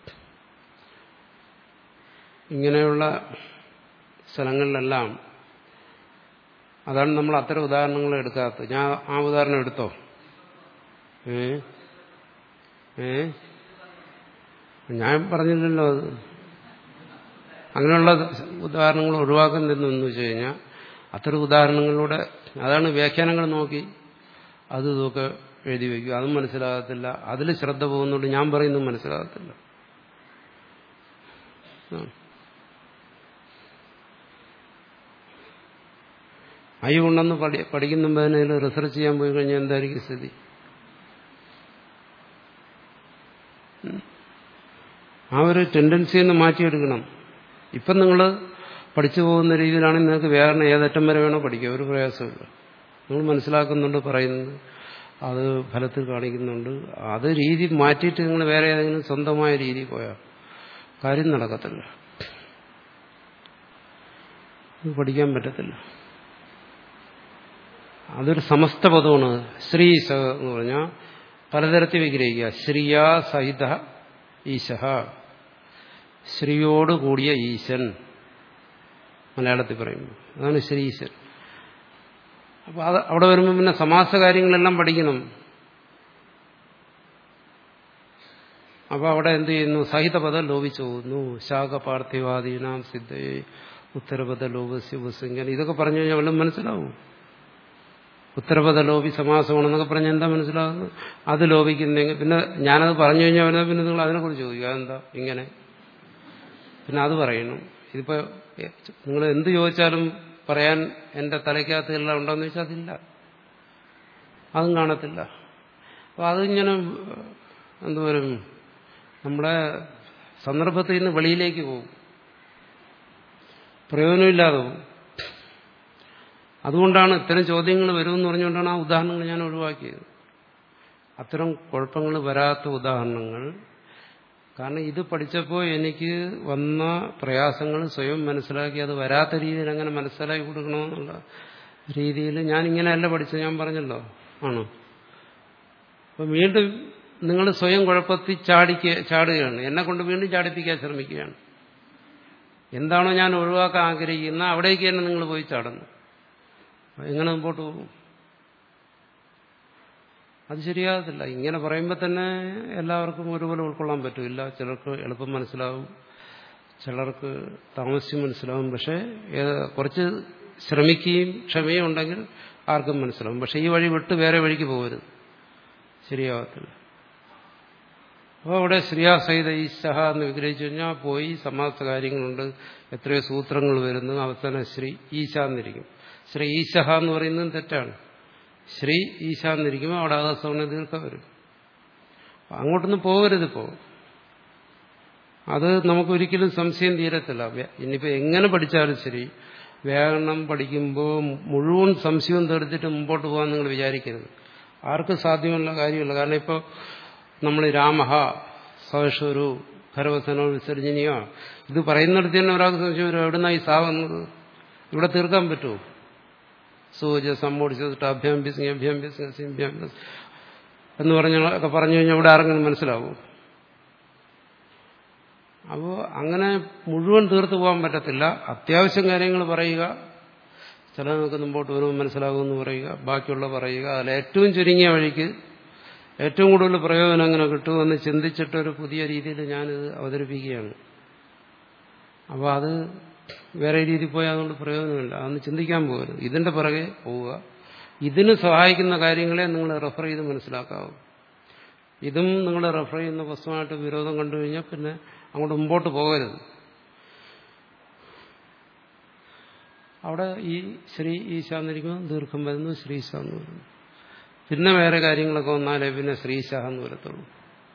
ഇങ്ങനെയുള്ള സ്ഥലങ്ങളിലെല്ലാം അതാണ് നമ്മൾ അത്തരം ഉദാഹരണങ്ങൾ എടുക്കാത്തത് ഞാൻ ആ ഉദാഹരണം എടുത്തോ ഏ ഏ ഞാൻ പറഞ്ഞില്ലല്ലോ അത് അങ്ങനെയുള്ള ഉദാഹരണങ്ങൾ ഒഴിവാക്കുന്നതെന്ന് വെച്ച് കഴിഞ്ഞാൽ അത്തരം ഉദാഹരണങ്ങളിലൂടെ അതാണ് വ്യാഖ്യാനങ്ങൾ നോക്കി അത് ഇതൊക്കെ എഴുതി വയ്ക്കും അതും മനസ്സിലാകത്തില്ല അതിൽ ശ്രദ്ധ പോകുന്നുണ്ട് ഞാൻ പറയുന്നതും മനസ്സിലാകത്തില്ല അയ്യുണ്ടെന്ന് പഠി പഠിക്കുന്ന റിസർച്ച് ചെയ്യാൻ പോയി കഴിഞ്ഞാൽ എന്തായിരിക്കും സ്ഥിതി ആ ഒരു ടെൻഡൻസി ഒന്ന് മാറ്റിയെടുക്കണം ഇപ്പം നിങ്ങൾ പഠിച്ചു പോകുന്ന രീതിയിലാണെങ്കിൽ നിങ്ങൾക്ക് വ്യാകരണം ഏതറ്റം വരെ വേണോ പഠിക്കുക ഒരു പ്രയാസമില്ല നിങ്ങൾ മനസ്സിലാക്കുന്നുണ്ട് പറയുന്നത് അത് ഫലത്തിൽ കാണിക്കുന്നുണ്ട് അത് രീതി മാറ്റിയിട്ട് നിങ്ങൾ വേറെ ഏതെങ്കിലും സ്വന്തമായ രീതി പോയാൽ കാര്യം നടക്കത്തില്ല പഠിക്കാൻ പറ്റത്തില്ല അതൊരു സമസ്ത പദമാണ് ശ്രീ എന്ന് പറഞ്ഞാൽ പലതരത്തിൽ വിഗ്രഹിക്കുക ശ്രീയാ സഹിത ഈശഹ ശ്രീയോട് കൂടിയ ഈശൻ മലയാളത്തിൽ പറയുമ്പോൾ അതാണ് ശ്രീശൻ അപ്പോൾ അത് അവിടെ വരുമ്പോൾ പിന്നെ സമാസ കാര്യങ്ങളെല്ലാം പഠിക്കണം അപ്പോൾ അവിടെ എന്ത് ചെയ്യുന്നു സഹിതപദം ലോപിച്ചു പോകുന്നു ശാഖ പാർത്ഥിവാദീനാം സിദ്ധയെ ഉത്തരപദ ലോപസ്യ ഉപസംഖ്യൻ ഇതൊക്കെ പറഞ്ഞു കഴിഞ്ഞാൽ വല്ലതും മനസ്സിലാവും ഉത്തരപദ ലോപി സമാസമാണെന്നൊക്കെ പറഞ്ഞാൽ എന്താ മനസ്സിലാകുന്നത് അത് ലോപിക്കുന്നെങ്കിൽ പിന്നെ ഞാനത് പറഞ്ഞു കഴിഞ്ഞാൽ വന്നാൽ പിന്നെ നിങ്ങൾ അതിനെക്കുറിച്ച് ചോദിക്കുക അതെന്താ ഇങ്ങനെ പിന്നെ അത് പറയണം ഇതിപ്പോ നിങ്ങൾ എന്ത് ചോദിച്ചാലും പറയാൻ എന്റെ തലയ്ക്കകത്ത് എല്ലാം ഉണ്ടോയെന്ന് ചോദിച്ചാൽ അതില്ല അതും കാണത്തില്ല അപ്പോൾ അതിങ്ങനെ എന്തുവരും നമ്മുടെ സന്ദർഭത്തിൽ നിന്ന് വെളിയിലേക്ക് പോകും പ്രയോജനമില്ലാതെ പോകും അതുകൊണ്ടാണ് ഇത്തരം ചോദ്യങ്ങൾ വരുമെന്ന് പറഞ്ഞുകൊണ്ടാണ് ആ ഉദാഹരണങ്ങൾ ഞാൻ ഒഴിവാക്കിയത് അത്തരം കുഴപ്പങ്ങൾ വരാത്ത ഉദാഹരണങ്ങൾ കാരണം ഇത് പഠിച്ചപ്പോൾ എനിക്ക് വന്ന പ്രയാസങ്ങൾ സ്വയം മനസ്സിലാക്കി അത് വരാത്ത രീതിയിൽ അങ്ങനെ മനസ്സിലാക്കി കൊടുക്കണമെന്നുള്ള രീതിയിൽ ഞാൻ ഇങ്ങനെയല്ല പഠിച്ചത് ഞാൻ പറഞ്ഞല്ലോ ആണോ അപ്പം വീണ്ടും നിങ്ങൾ സ്വയം കുഴപ്പത്തിൽ ചാടിക്ക ചാടുകയാണ് എന്നെ കൊണ്ട് വീണ്ടും ചാടിപ്പിക്കാൻ ശ്രമിക്കുകയാണ് എന്താണോ ഞാൻ ഒഴിവാക്കാൻ ആഗ്രഹിക്കുന്ന അവിടേക്ക് തന്നെ നിങ്ങൾ പോയി ചാടുന്നു എങ്ങനെ മുമ്പോട്ട് പോകും അത് ശരിയാകത്തില്ല ഇങ്ങനെ പറയുമ്പോൾ തന്നെ എല്ലാവർക്കും ഒരുപോലെ ഉൾക്കൊള്ളാൻ പറ്റില്ല ചിലർക്ക് എളുപ്പം മനസ്സിലാവും ചിലർക്ക് താമസിച്ച് മനസ്സിലാവും പക്ഷേ കുറച്ച് ശ്രമിക്കുകയും ക്ഷമയും ഉണ്ടെങ്കിൽ ആർക്കും മനസ്സിലാവും പക്ഷെ ഈ വഴി വിട്ട് വേറെ വഴിക്ക് പോകരുത് ശരിയാകത്തില്ല അപ്പോൾ അവിടെ ശ്രീയാസഹിത ഈശഹ എന്ന് വിഗ്രഹിച്ചു കഴിഞ്ഞാൽ പോയി സമാസ കാര്യങ്ങളുണ്ട് എത്രയോ സൂത്രങ്ങൾ വരുന്നു അവസാനം ശ്രീ ഈശ എന്നിരിക്കും ശ്രീ ഈശഹ എന്ന് പറയുന്നത് തെറ്റാണ് ശ്രീ ഈശ എന്നിരിക്കുമ്പോൾ അവിടെ ആകാശമാണ് ദീർഘം വരും അങ്ങോട്ടൊന്നും പോകരുതിപ്പോ അത് നമുക്കൊരിക്കലും സംശയം തീരത്തില്ല ഇനിയിപ്പോൾ എങ്ങനെ പഠിച്ചാലും ശരി വ്യാകരണം പഠിക്കുമ്പോൾ മുഴുവൻ സംശയവും തീർത്തിട്ട് മുമ്പോട്ട് പോകാൻ നിങ്ങൾ വിചാരിക്കരുത് ആർക്കും സാധ്യമല്ല കാര്യമില്ല കാരണം ഇപ്പോൾ നമ്മൾ രാമഹ സഹഷരു ഖരവസനോ വിസർജനീയോ ഇത് പറയുന്നിടത്ത് തന്നെ ഒരാൾക്ക് സംശയം വരും എവിടുന്നായി സാ വന്നത് ഇവിടെ തീർക്കാൻ പറ്റുമോ സൂച സമ്മോടിച്ചിട്ട് അഭ്യംബിസിങ് അഭ്യംബിസിങ് സിംഭ്യംബിസ് എന്ന് പറഞ്ഞ ഒക്കെ പറഞ്ഞു കഴിഞ്ഞാൽ ഇവിടെ ആരെങ്കിലും മനസ്സിലാവും അപ്പോൾ അങ്ങനെ മുഴുവൻ തീർത്തു പോകാൻ പറ്റത്തില്ല അത്യാവശ്യം കാര്യങ്ങൾ പറയുക ചില നമുക്ക് മുമ്പോട്ട് വരുമ്പോൾ മനസ്സിലാകുമെന്ന് പറയുക ബാക്കിയുള്ള പറയുക അതിൽ ഏറ്റവും ചുരുങ്ങിയ വഴിക്ക് ഏറ്റവും കൂടുതൽ പ്രയോജനം അങ്ങനെ കിട്ടുമെന്ന് ചിന്തിച്ചിട്ടൊരു പുതിയ രീതിയിൽ ഞാനിത് അവതരിപ്പിക്കുകയാണ് അപ്പോൾ അത് വേറെ രീതിയിൽ പോയാൽ അതുകൊണ്ട് പ്രയോജനമില്ല അതൊന്ന് ചിന്തിക്കാൻ പോകരുത് ഇതിന്റെ പിറകെ പോവുക ഇതിന് സഹായിക്കുന്ന കാര്യങ്ങളെ നിങ്ങൾ റെഫർ ചെയ്ത് മനസ്സിലാക്കാവും ഇതും നിങ്ങൾ റെഫർ ചെയ്യുന്ന പുസ്തകമായിട്ട് വിരോധം കണ്ടു കഴിഞ്ഞാൽ പിന്നെ അങ്ങോട്ട് മുമ്പോട്ട് പോകരുത് അവിടെ ഈ ശ്രീ ഈശാന്നിരിക്കുമ്പോൾ ദീർഘം വരുന്നു ശ്രീശ എന്ന് വരുന്നു പിന്നെ വേറെ കാര്യങ്ങളൊക്കെ വന്നാലേ പിന്നെ ശ്രീശ എന്ന് വരത്തുള്ളൂ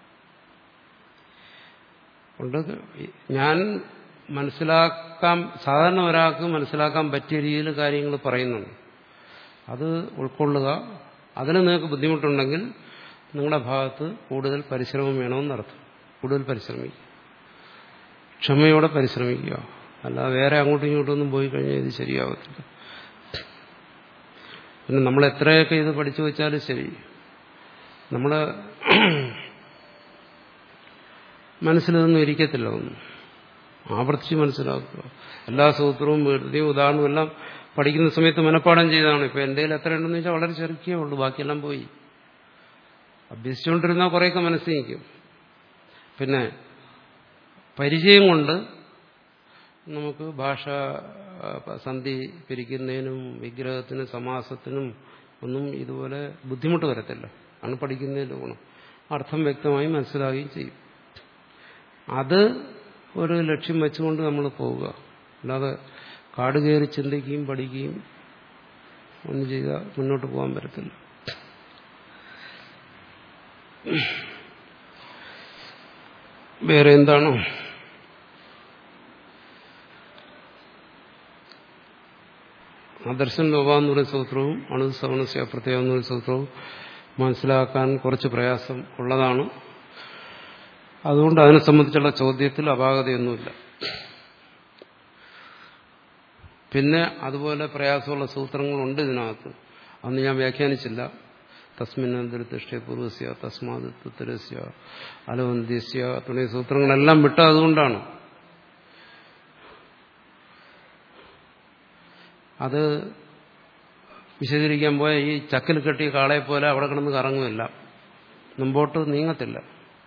കൊണ്ട് ഞാൻ മനസ്സിലാക്കാൻ സാധാരണ ഒരാൾക്ക് മനസ്സിലാക്കാൻ പറ്റിയ രീതിയിൽ കാര്യങ്ങൾ പറയുന്നുണ്ട് അത് ഉൾക്കൊള്ളുക അതിന് നിങ്ങൾക്ക് ബുദ്ധിമുട്ടുണ്ടെങ്കിൽ നിങ്ങളുടെ ഭാഗത്ത് കൂടുതൽ പരിശ്രമം വേണമെന്നർത്ഥം കൂടുതൽ പരിശ്രമിക്കുക ക്ഷമയോടെ പരിശ്രമിക്കുക അല്ല വേറെ അങ്ങോട്ടും ഇങ്ങോട്ടൊന്നും പോയി കഴിഞ്ഞാൽ ഇത് ശരിയാവത്തില്ല പിന്നെ നമ്മൾ എത്രയൊക്കെ ഇത് പഠിച്ചു വെച്ചാലും ശരി നമ്മൾ മനസ്സിലതൊന്നും ഇരിക്കത്തില്ല ഒന്നും ആവർത്തിച്ച് മനസ്സിലാക്കുക എല്ലാ സൂത്രവും വീഴ്ത്തിയും ഉദാഹരണവും എല്ലാം പഠിക്കുന്ന സമയത്ത് മനഃപ്പാഠം ചെയ്തതാണ് ഇപ്പൊ എൻ്റെ കയ്യിൽ എത്ര ഉണ്ടെന്ന് വെച്ചാൽ വളരെ ചെറുക്കേ ഉള്ളൂ ബാക്കിയെല്ലാം പോയി അഭ്യസിച്ചുകൊണ്ടിരുന്നാൽ കുറേയൊക്കെ മനസ്സിൽ നിൽക്കും പിന്നെ പരിചയം കൊണ്ട് നമുക്ക് ഭാഷ സന്ധി പിരിക്കുന്നതിനും വിഗ്രഹത്തിനും സമാസത്തിനും ഒന്നും ഇതുപോലെ ബുദ്ധിമുട്ട് വരത്തില്ല ആണ് പഠിക്കുന്നതിൻ്റെ ഗുണം അർത്ഥം വ്യക്തമായി മനസ്സിലാവുകയും ചെയ്യും അത് ഒരു ലക്ഷ്യം വെച്ചുകൊണ്ട് നമ്മൾ പോവുക അല്ലാതെ കാട് കയറി ചിന്തിക്കുകയും പഠിക്കുകയും ഒന്നും ചെയ്താൽ മുന്നോട്ട് പോകാൻ പറ്റത്തില്ല വേറെ എന്താണോ ആദർശൻ ലോപാന്ന് പറയുന്ന സൂത്രവും അണുസവണസ്യ പ്രത്യേകം എന്ന് പറയുന്ന സൂത്രവും മനസ്സിലാക്കാൻ കുറച്ച് പ്രയാസം ഉള്ളതാണ് അതുകൊണ്ട് അതിനെ സംബന്ധിച്ചുള്ള ചോദ്യത്തിൽ അപാകതയൊന്നുമില്ല പിന്നെ അതുപോലെ പ്രയാസമുള്ള സൂത്രങ്ങളുണ്ട് ഇതിനകത്ത് അന്ന് ഞാൻ വ്യാഖ്യാനിച്ചില്ല തസ്മിനന്തരത്തിഷ്ഠ പൂർവസ്യ തസ്മാത് തുത്തരസ്യ അലവന്ത്യസ്യ തുടങ്ങിയ സൂത്രങ്ങളെല്ലാം വിട്ട അതുകൊണ്ടാണ് അത് വിശദീകരിക്കാൻ പോയ ഈ ചക്കിൽ കെട്ടിയ കാളയെ പോലെ അവിടെ കിടന്ന് കറങ്ങുമില്ല മുമ്പോട്ട് നീങ്ങത്തില്ല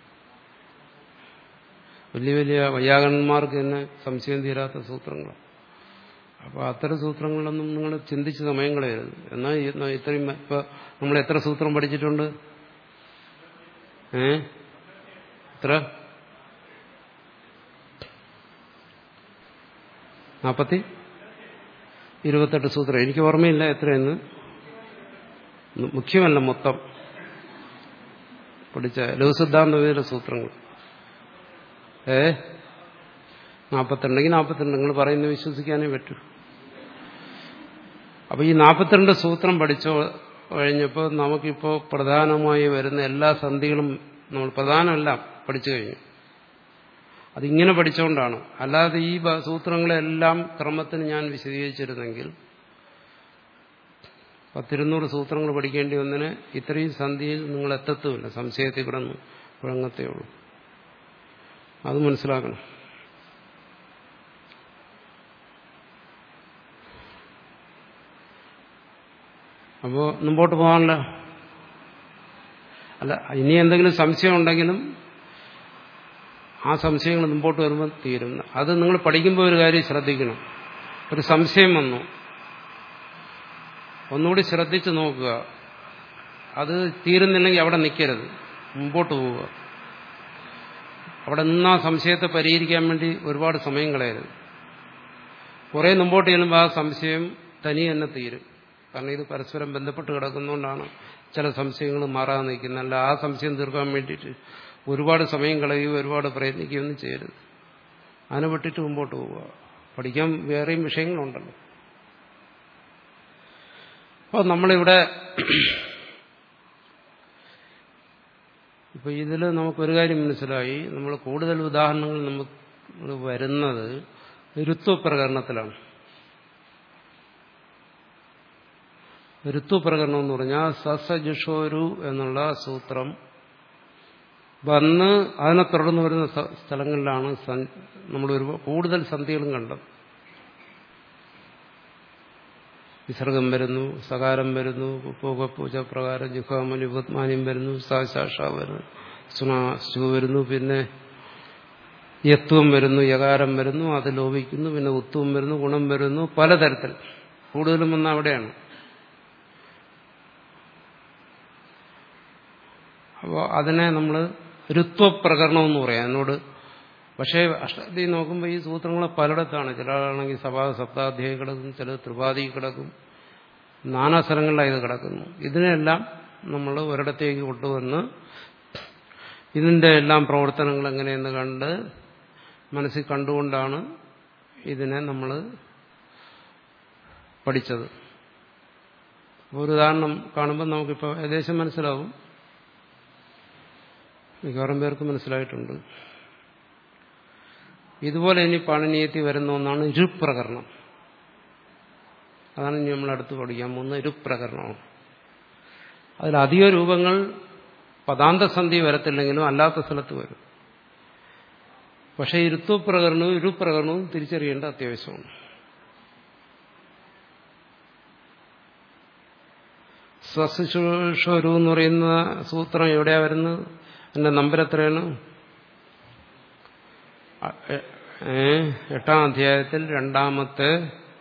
വലിയ വലിയ വൈയാകന്മാർക്ക് തന്നെ സംശയം തീരാത്ത സൂത്രങ്ങൾ അപ്പോൾ അത്തരം സൂത്രങ്ങളിലൊന്നും നിങ്ങൾ ചിന്തിച്ച് സമയം കളയരുത് എന്നാൽ ഇത്രയും ഇപ്പൊ നമ്മൾ എത്ര സൂത്രം പഠിച്ചിട്ടുണ്ട് ഏ എത്ര നാപ്പത്തി ഇരുപത്തെട്ട് സൂത്രം എനിക്ക് ഓർമ്മയില്ല എത്രയെന്ന് മുഖ്യമല്ല മൊത്തം പഠിച്ച ലഘുസിദ്ധാന്തയുടെ സൂത്രങ്ങൾ ഏ നാൽപ്പത്തിരണ്ടെങ്കിൽ നാൽപ്പത്തിരണ്ട് നിങ്ങൾ പറയുന്നത് വിശ്വസിക്കാനേ പറ്റൂ അപ്പൊ ഈ നാൽപ്പത്തിരണ്ട് സൂത്രം പഠിച്ചോ കഴിഞ്ഞപ്പോൾ നമുക്കിപ്പോൾ പ്രധാനമായി വരുന്ന എല്ലാ സന്ധികളും നമ്മൾ പ്രധാനമല്ല പഠിച്ചു കഴിഞ്ഞു അതിങ്ങനെ പഠിച്ചുകൊണ്ടാണ് അല്ലാതെ ഈ സൂത്രങ്ങളെല്ലാം ക്രമത്തിന് ഞാൻ വിശദീകരിച്ചിരുന്നെങ്കിൽ പത്തിരുന്നൂറ് സൂത്രങ്ങൾ പഠിക്കേണ്ടി വന്നതിന് ഇത്രയും സന്ധിയിൽ നിങ്ങൾ എത്തത്തുമില്ല സംശയത്തിൽ കിടന്ന് കുഴങ്ങത്തേ ഉള്ളൂ അത് മനസ്സിലാക്കണം അപ്പോൾ മുമ്പോട്ട് പോകാനല്ലോ അല്ല ഇനി എന്തെങ്കിലും സംശയം ഉണ്ടെങ്കിലും ആ സംശയങ്ങൾ മുമ്പോട്ട് വരുമ്പോൾ തീരും അത് നിങ്ങൾ പഠിക്കുമ്പോൾ ഒരു കാര്യം ശ്രദ്ധിക്കണം ഒരു സംശയം വന്നു ഒന്നുകൂടി ശ്രദ്ധിച്ചു നോക്കുക അത് തീരുന്നില്ലെങ്കിൽ അവിടെ നിൽക്കരുത് മുമ്പോട്ട് പോവുക അവിടെ നിന്ന് ആ സംശയത്തെ പരിഹരിക്കാൻ വേണ്ടി ഒരുപാട് സമയം കളയരുത് കുറേ മുമ്പോട്ട് ചെല്ലുമ്പോൾ ആ സംശയം തനി തന്നെ തീരും കാരണം ഇത് പരസ്പരം ബന്ധപ്പെട്ട് കിടക്കുന്നതുകൊണ്ടാണ് ചില സംശയങ്ങൾ മാറാതെ നിൽക്കുന്നത് അല്ല ആ സംശയം തീർക്കാൻ വേണ്ടിയിട്ട് ഒരുപാട് സമയം കളയുകയോ ഒരുപാട് പ്രയത്നിക്കുകയൊന്നും ചെയ്യരുത് അതിനെ വിട്ടിട്ട് മുമ്പോട്ട് പോവുക പഠിക്കാൻ വേറെയും വിഷയങ്ങളുണ്ടല്ലോ അപ്പോൾ നമ്മളിവിടെ ഇപ്പൊ ഇതിൽ നമുക്കൊരു കാര്യം മനസ്സിലായി നമ്മൾ കൂടുതൽ ഉദാഹരണങ്ങൾ നമുക്ക് വരുന്നത് ഋത്വപ്രകരണത്തിലാണ് ഋത്വപ്രകരണം എന്ന് പറഞ്ഞാൽ സസജുഷോരു എന്നുള്ള സൂത്രം വന്ന് അതിനെ തുടർന്ന് വരുന്ന സ്ഥലങ്ങളിലാണ് നമ്മൾ ഒരു കൂടുതൽ സന്ധികളും കണ്ടത് വിസർഗം വരുന്നു സകാരം വരുന്നു പൂജ പ്രകാരം ജുഹാമലി ഉപത്മാന്യം വരുന്നു സാശാഷ വരുന്നു സുനാശു വരുന്നു പിന്നെ യത്വം വരുന്നു യകാരം വരുന്നു അത് ലോപിക്കുന്നു പിന്നെ ഉത്വം വരുന്നു ഗുണം വരുന്നു പലതരത്തിൽ കൂടുതലും വന്ന അവിടെയാണ് അപ്പോൾ അതിനെ നമ്മൾ ഋത്വപ്രകരണം എന്ന് പറയാം എന്നോട് പക്ഷേ അഷ്ടാധ്യായി നോക്കുമ്പോൾ ഈ സൂത്രങ്ങൾ പലയിടത്താണ് ചിലരാണെങ്കിൽ സഭാ സപ്താധ്യായി കിടക്കും ചിലത് ത്രിപാതി കിടക്കും നാനാ സ്ഥലങ്ങളിലാണ് ഇത് കിടക്കുന്നു ഇതിനെല്ലാം നമ്മൾ ഒരിടത്തേക്ക് കൊണ്ടുവന്ന് ഇതിന്റെ എല്ലാം പ്രവർത്തനങ്ങൾ എങ്ങനെയെന്ന് കണ്ട് മനസ്സിൽ കണ്ടുകൊണ്ടാണ് ഇതിനെ നമ്മൾ പഠിച്ചത് ഒരു ഉദാഹരണം കാണുമ്പോൾ നമുക്കിപ്പോൾ ഏകദേശം മനസ്സിലാവും മിക്കവാറും പേർക്ക് മനസ്സിലായിട്ടുണ്ട് ഇതുപോലെ ഇനി പാണിനീയത്തിൽ വരുന്ന ഒന്നാണ് ഇരുപ്രകരണം അതാണ് ഇനി നമ്മൾ അടുത്ത് പഠിക്കാൻ പോകുന്ന ഇരുപ്രകരണമാണ് അതിൽ അധിക രൂപങ്ങൾ പദാന്തസന്ധി വരത്തില്ലെങ്കിലും അല്ലാത്ത സ്ഥലത്ത് വരും പക്ഷേ ഇരുത്വപ്രകരണവും ഇരുപ്രകരണവും തിരിച്ചറിയേണ്ട അത്യാവശ്യമാണ് സ്വശുശ്രൂഷരു എന്ന് പറയുന്ന സൂത്രം എവിടെയാ വരുന്നത് എന്റെ നമ്പർ എത്രയാണ് എട്ടാം അധ്യായത്തിൽ രണ്ടാമത്തെ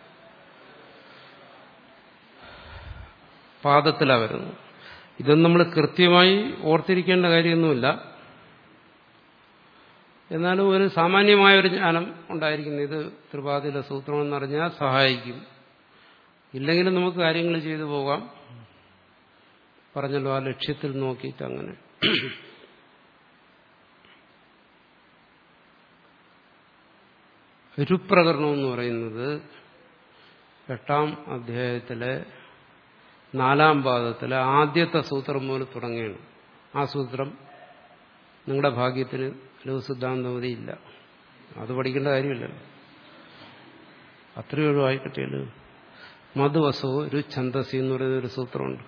പാദത്തിലാണ് വരുന്നത് ഇതൊന്നും നമ്മൾ കൃത്യമായി ഓർത്തിരിക്കേണ്ട കാര്യമൊന്നുമില്ല എന്നാലും ഒരു സാമാന്യമായ ഒരു ജ്ഞാനം ഉണ്ടായിരിക്കുന്നു ഇത് ത്രിപാതിയിലെ സൂത്രം എന്നറിഞ്ഞാൽ സഹായിക്കും ഇല്ലെങ്കിലും നമുക്ക് കാര്യങ്ങൾ ചെയ്തു പോകാം പറഞ്ഞല്ലോ ആ ലക്ഷ്യത്തിൽ നോക്കിയിട്ട് അങ്ങനെ രുപ്രകരണം എന്ന് പറയുന്നത് എട്ടാം അധ്യായത്തിലെ നാലാം പാദത്തിലെ ആദ്യത്തെ സൂത്രം മുതൽ തുടങ്ങുകയാണ് ആ സൂത്രം നിങ്ങളുടെ ഭാഗ്യത്തിന് ലഘുസിദ്ധാന്തമതി ഇല്ല അത് പഠിക്കേണ്ട കാര്യമില്ലല്ലോ അത്രയും ഒഴിവായി കിട്ടിയാൽ മധുവസവും ഒരു ഛന്തസി എന്ന് പറയുന്ന ഒരു സൂത്രമുണ്ട്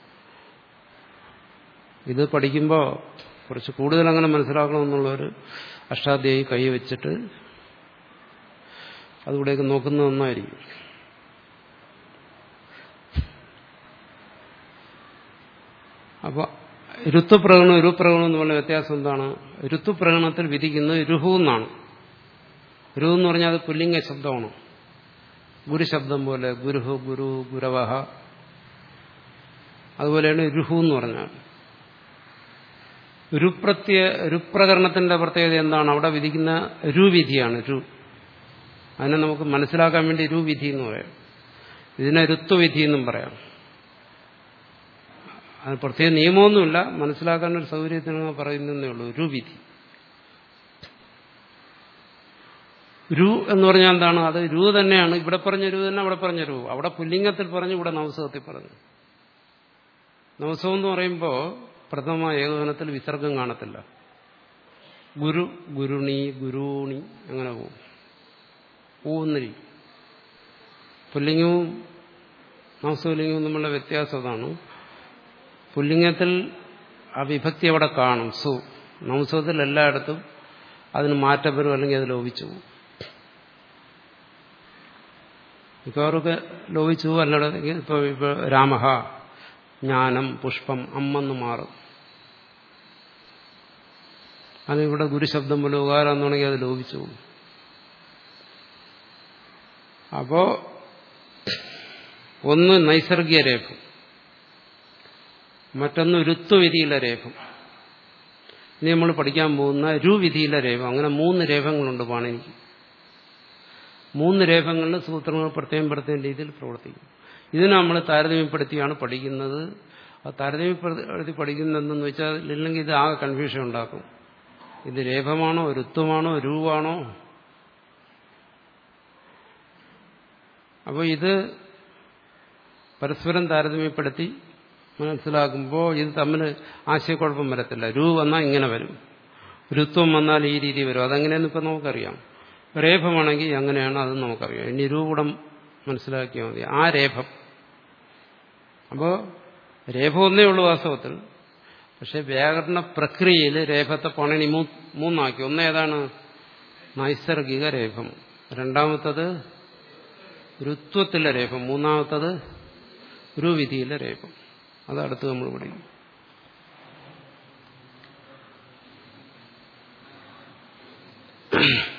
ഇത് പഠിക്കുമ്പോൾ കുറച്ച് കൂടുതൽ അങ്ങനെ മനസ്സിലാക്കണമെന്നുള്ളൊരു അഷ്ടാധ്യായി കൈ വെച്ചിട്ട് അതുകൂടെയൊക്കെ നോക്കുന്ന ഒന്നായിരിക്കും അപ്പോൾ ഋത്തുപ്രകടനം രുപ്രകടനം എന്നുള്ള വ്യത്യാസം എന്താണ് ഋത്തുപ്രകടനത്തിൽ വിധിക്കുന്നത് രുഹു എന്നാണ് രുഹു എന്ന് പറഞ്ഞാൽ അത് പുല്ലിംഗ ശബ്ദമാണ് ഗുരുശബ്ദം പോലെ ഗുരുഹു ഗുരു ഗുരവഹ അതുപോലെയാണ് രുഹു എന്ന് പറഞ്ഞാൽ രുപ്രത്യ രുപ്രകരണത്തിന്റെ പ്രത്യേകത എന്താണ് അവിടെ വിധിക്കുന്ന രുവിധിയാണ് രു അതിനെ നമുക്ക് മനസ്സിലാക്കാൻ വേണ്ടി രുവിധി എന്ന് പറയാം ഇതിനെ ഋത്വവിധി എന്നും പറയാം അത് പ്രത്യേക നിയമമൊന്നുമില്ല മനസ്സിലാക്കാൻ ഒരു സൗകര്യത്തിന് പറയുന്നതേ ഉള്ളൂ രുവിധി രു എന്ന് പറഞ്ഞാൽ എന്താണ് അത് രു തന്നെയാണ് ഇവിടെ പറഞ്ഞ രു തന്നെ അവിടെ പറഞ്ഞ രു അവിടെ പുല്ലിംഗത്തിൽ പറഞ്ഞു ഇവിടെ നവസവത്തിൽ പറഞ്ഞു നവസവം എന്ന് പറയുമ്പോൾ പ്രഥമ ഏകോപനത്തിൽ വിസർഗം കാണത്തില്ല ഗുരു ഗുരുണി ഗുരുണി അങ്ങനെ പോകും പോകുന്നിരിക്കും പുല്ലിംഗവും നവസവലിംഗവും തമ്മിലുള്ള വ്യത്യാസം അതാണ് പുല്ലിംഗത്തിൽ ആ വിഭക്തി അവിടെ കാണും സു നവസവത്തിൽ എല്ലായിടത്തും അതിന് മാറ്റം വരും അല്ലെങ്കിൽ അത് ലോപിച്ചു പോകും മിക്കവാറൊക്കെ ലോപിച്ചു പോകും അല്ലാതെ ഇപ്പൊ ഇപ്പൊ രാമഹ ജ്ഞാനം പുഷ്പം അമ്മെന്ന് മാറും അതിവിടെ ഗുരുശബ്ദം പോലെ ഉകാരാന്നുണ്ടെങ്കിൽ അത് ലോപിച്ചു പോകും അപ്പോ ഒന്ന് നൈസർഗിക രേഖം മറ്റൊന്ന് ഋത്വവിധിയിലെ രേഖം ഇനി നമ്മൾ പഠിക്കാൻ പോകുന്ന രുവിധിയിലെ രേഖം അങ്ങനെ മൂന്ന് രേഖങ്ങളുണ്ട് പാണിനിക്ക് മൂന്ന് രേഖങ്ങളിൽ സൂത്രങ്ങൾ പ്രത്യേകം പ്രത്യേകം രീതിയിൽ പ്രവർത്തിക്കും ഇതിനെ നമ്മൾ താരതമ്യപ്പെടുത്തിയാണ് പഠിക്കുന്നത് ആ താരതമ്യപ്പെടുത്തി പഠിക്കുന്നതെന്ന് വെച്ചാൽ ഇല്ലെങ്കിൽ ഇത് ആകെ കൺഫ്യൂഷൻ ഉണ്ടാക്കും ഇത് രേഖമാണോ ഋത്വമാണോ രൂപാണോ അപ്പോൾ ഇത് പരസ്പരം താരതമ്യപ്പെടുത്തി മനസ്സിലാക്കുമ്പോൾ ഇത് തമ്മിൽ ആശയക്കുഴപ്പം വരത്തില്ല രൂ വന്നാൽ ഇങ്ങനെ വരും ഋത്വം വന്നാൽ ഈ രീതി വരും അതെങ്ങനെയെന്ന് ഇപ്പം നമുക്കറിയാം രേഖമാണെങ്കിൽ അങ്ങനെയാണ് അത് നമുക്കറിയാം ഇനി രൂപം മനസ്സിലാക്കിയാൽ മതി ആ രേഖം അപ്പോൾ രേഖ ഒന്നേ ഉള്ളൂ വാസ്തവത്തിൽ പക്ഷെ വ്യാകരണ പ്രക്രിയയിൽ രേഫത്തെ പണനി മൂന്നാക്കി ഒന്നേതാണ് നൈസർഗിക രേഖം രണ്ടാമത്തത് ഋത്വത്തിലെ രേഖം മൂന്നാമത്തത് രുവിധിയിലെ രേഖം അതടുത്ത് നമ്മൾ പഠിക്കും Thank you.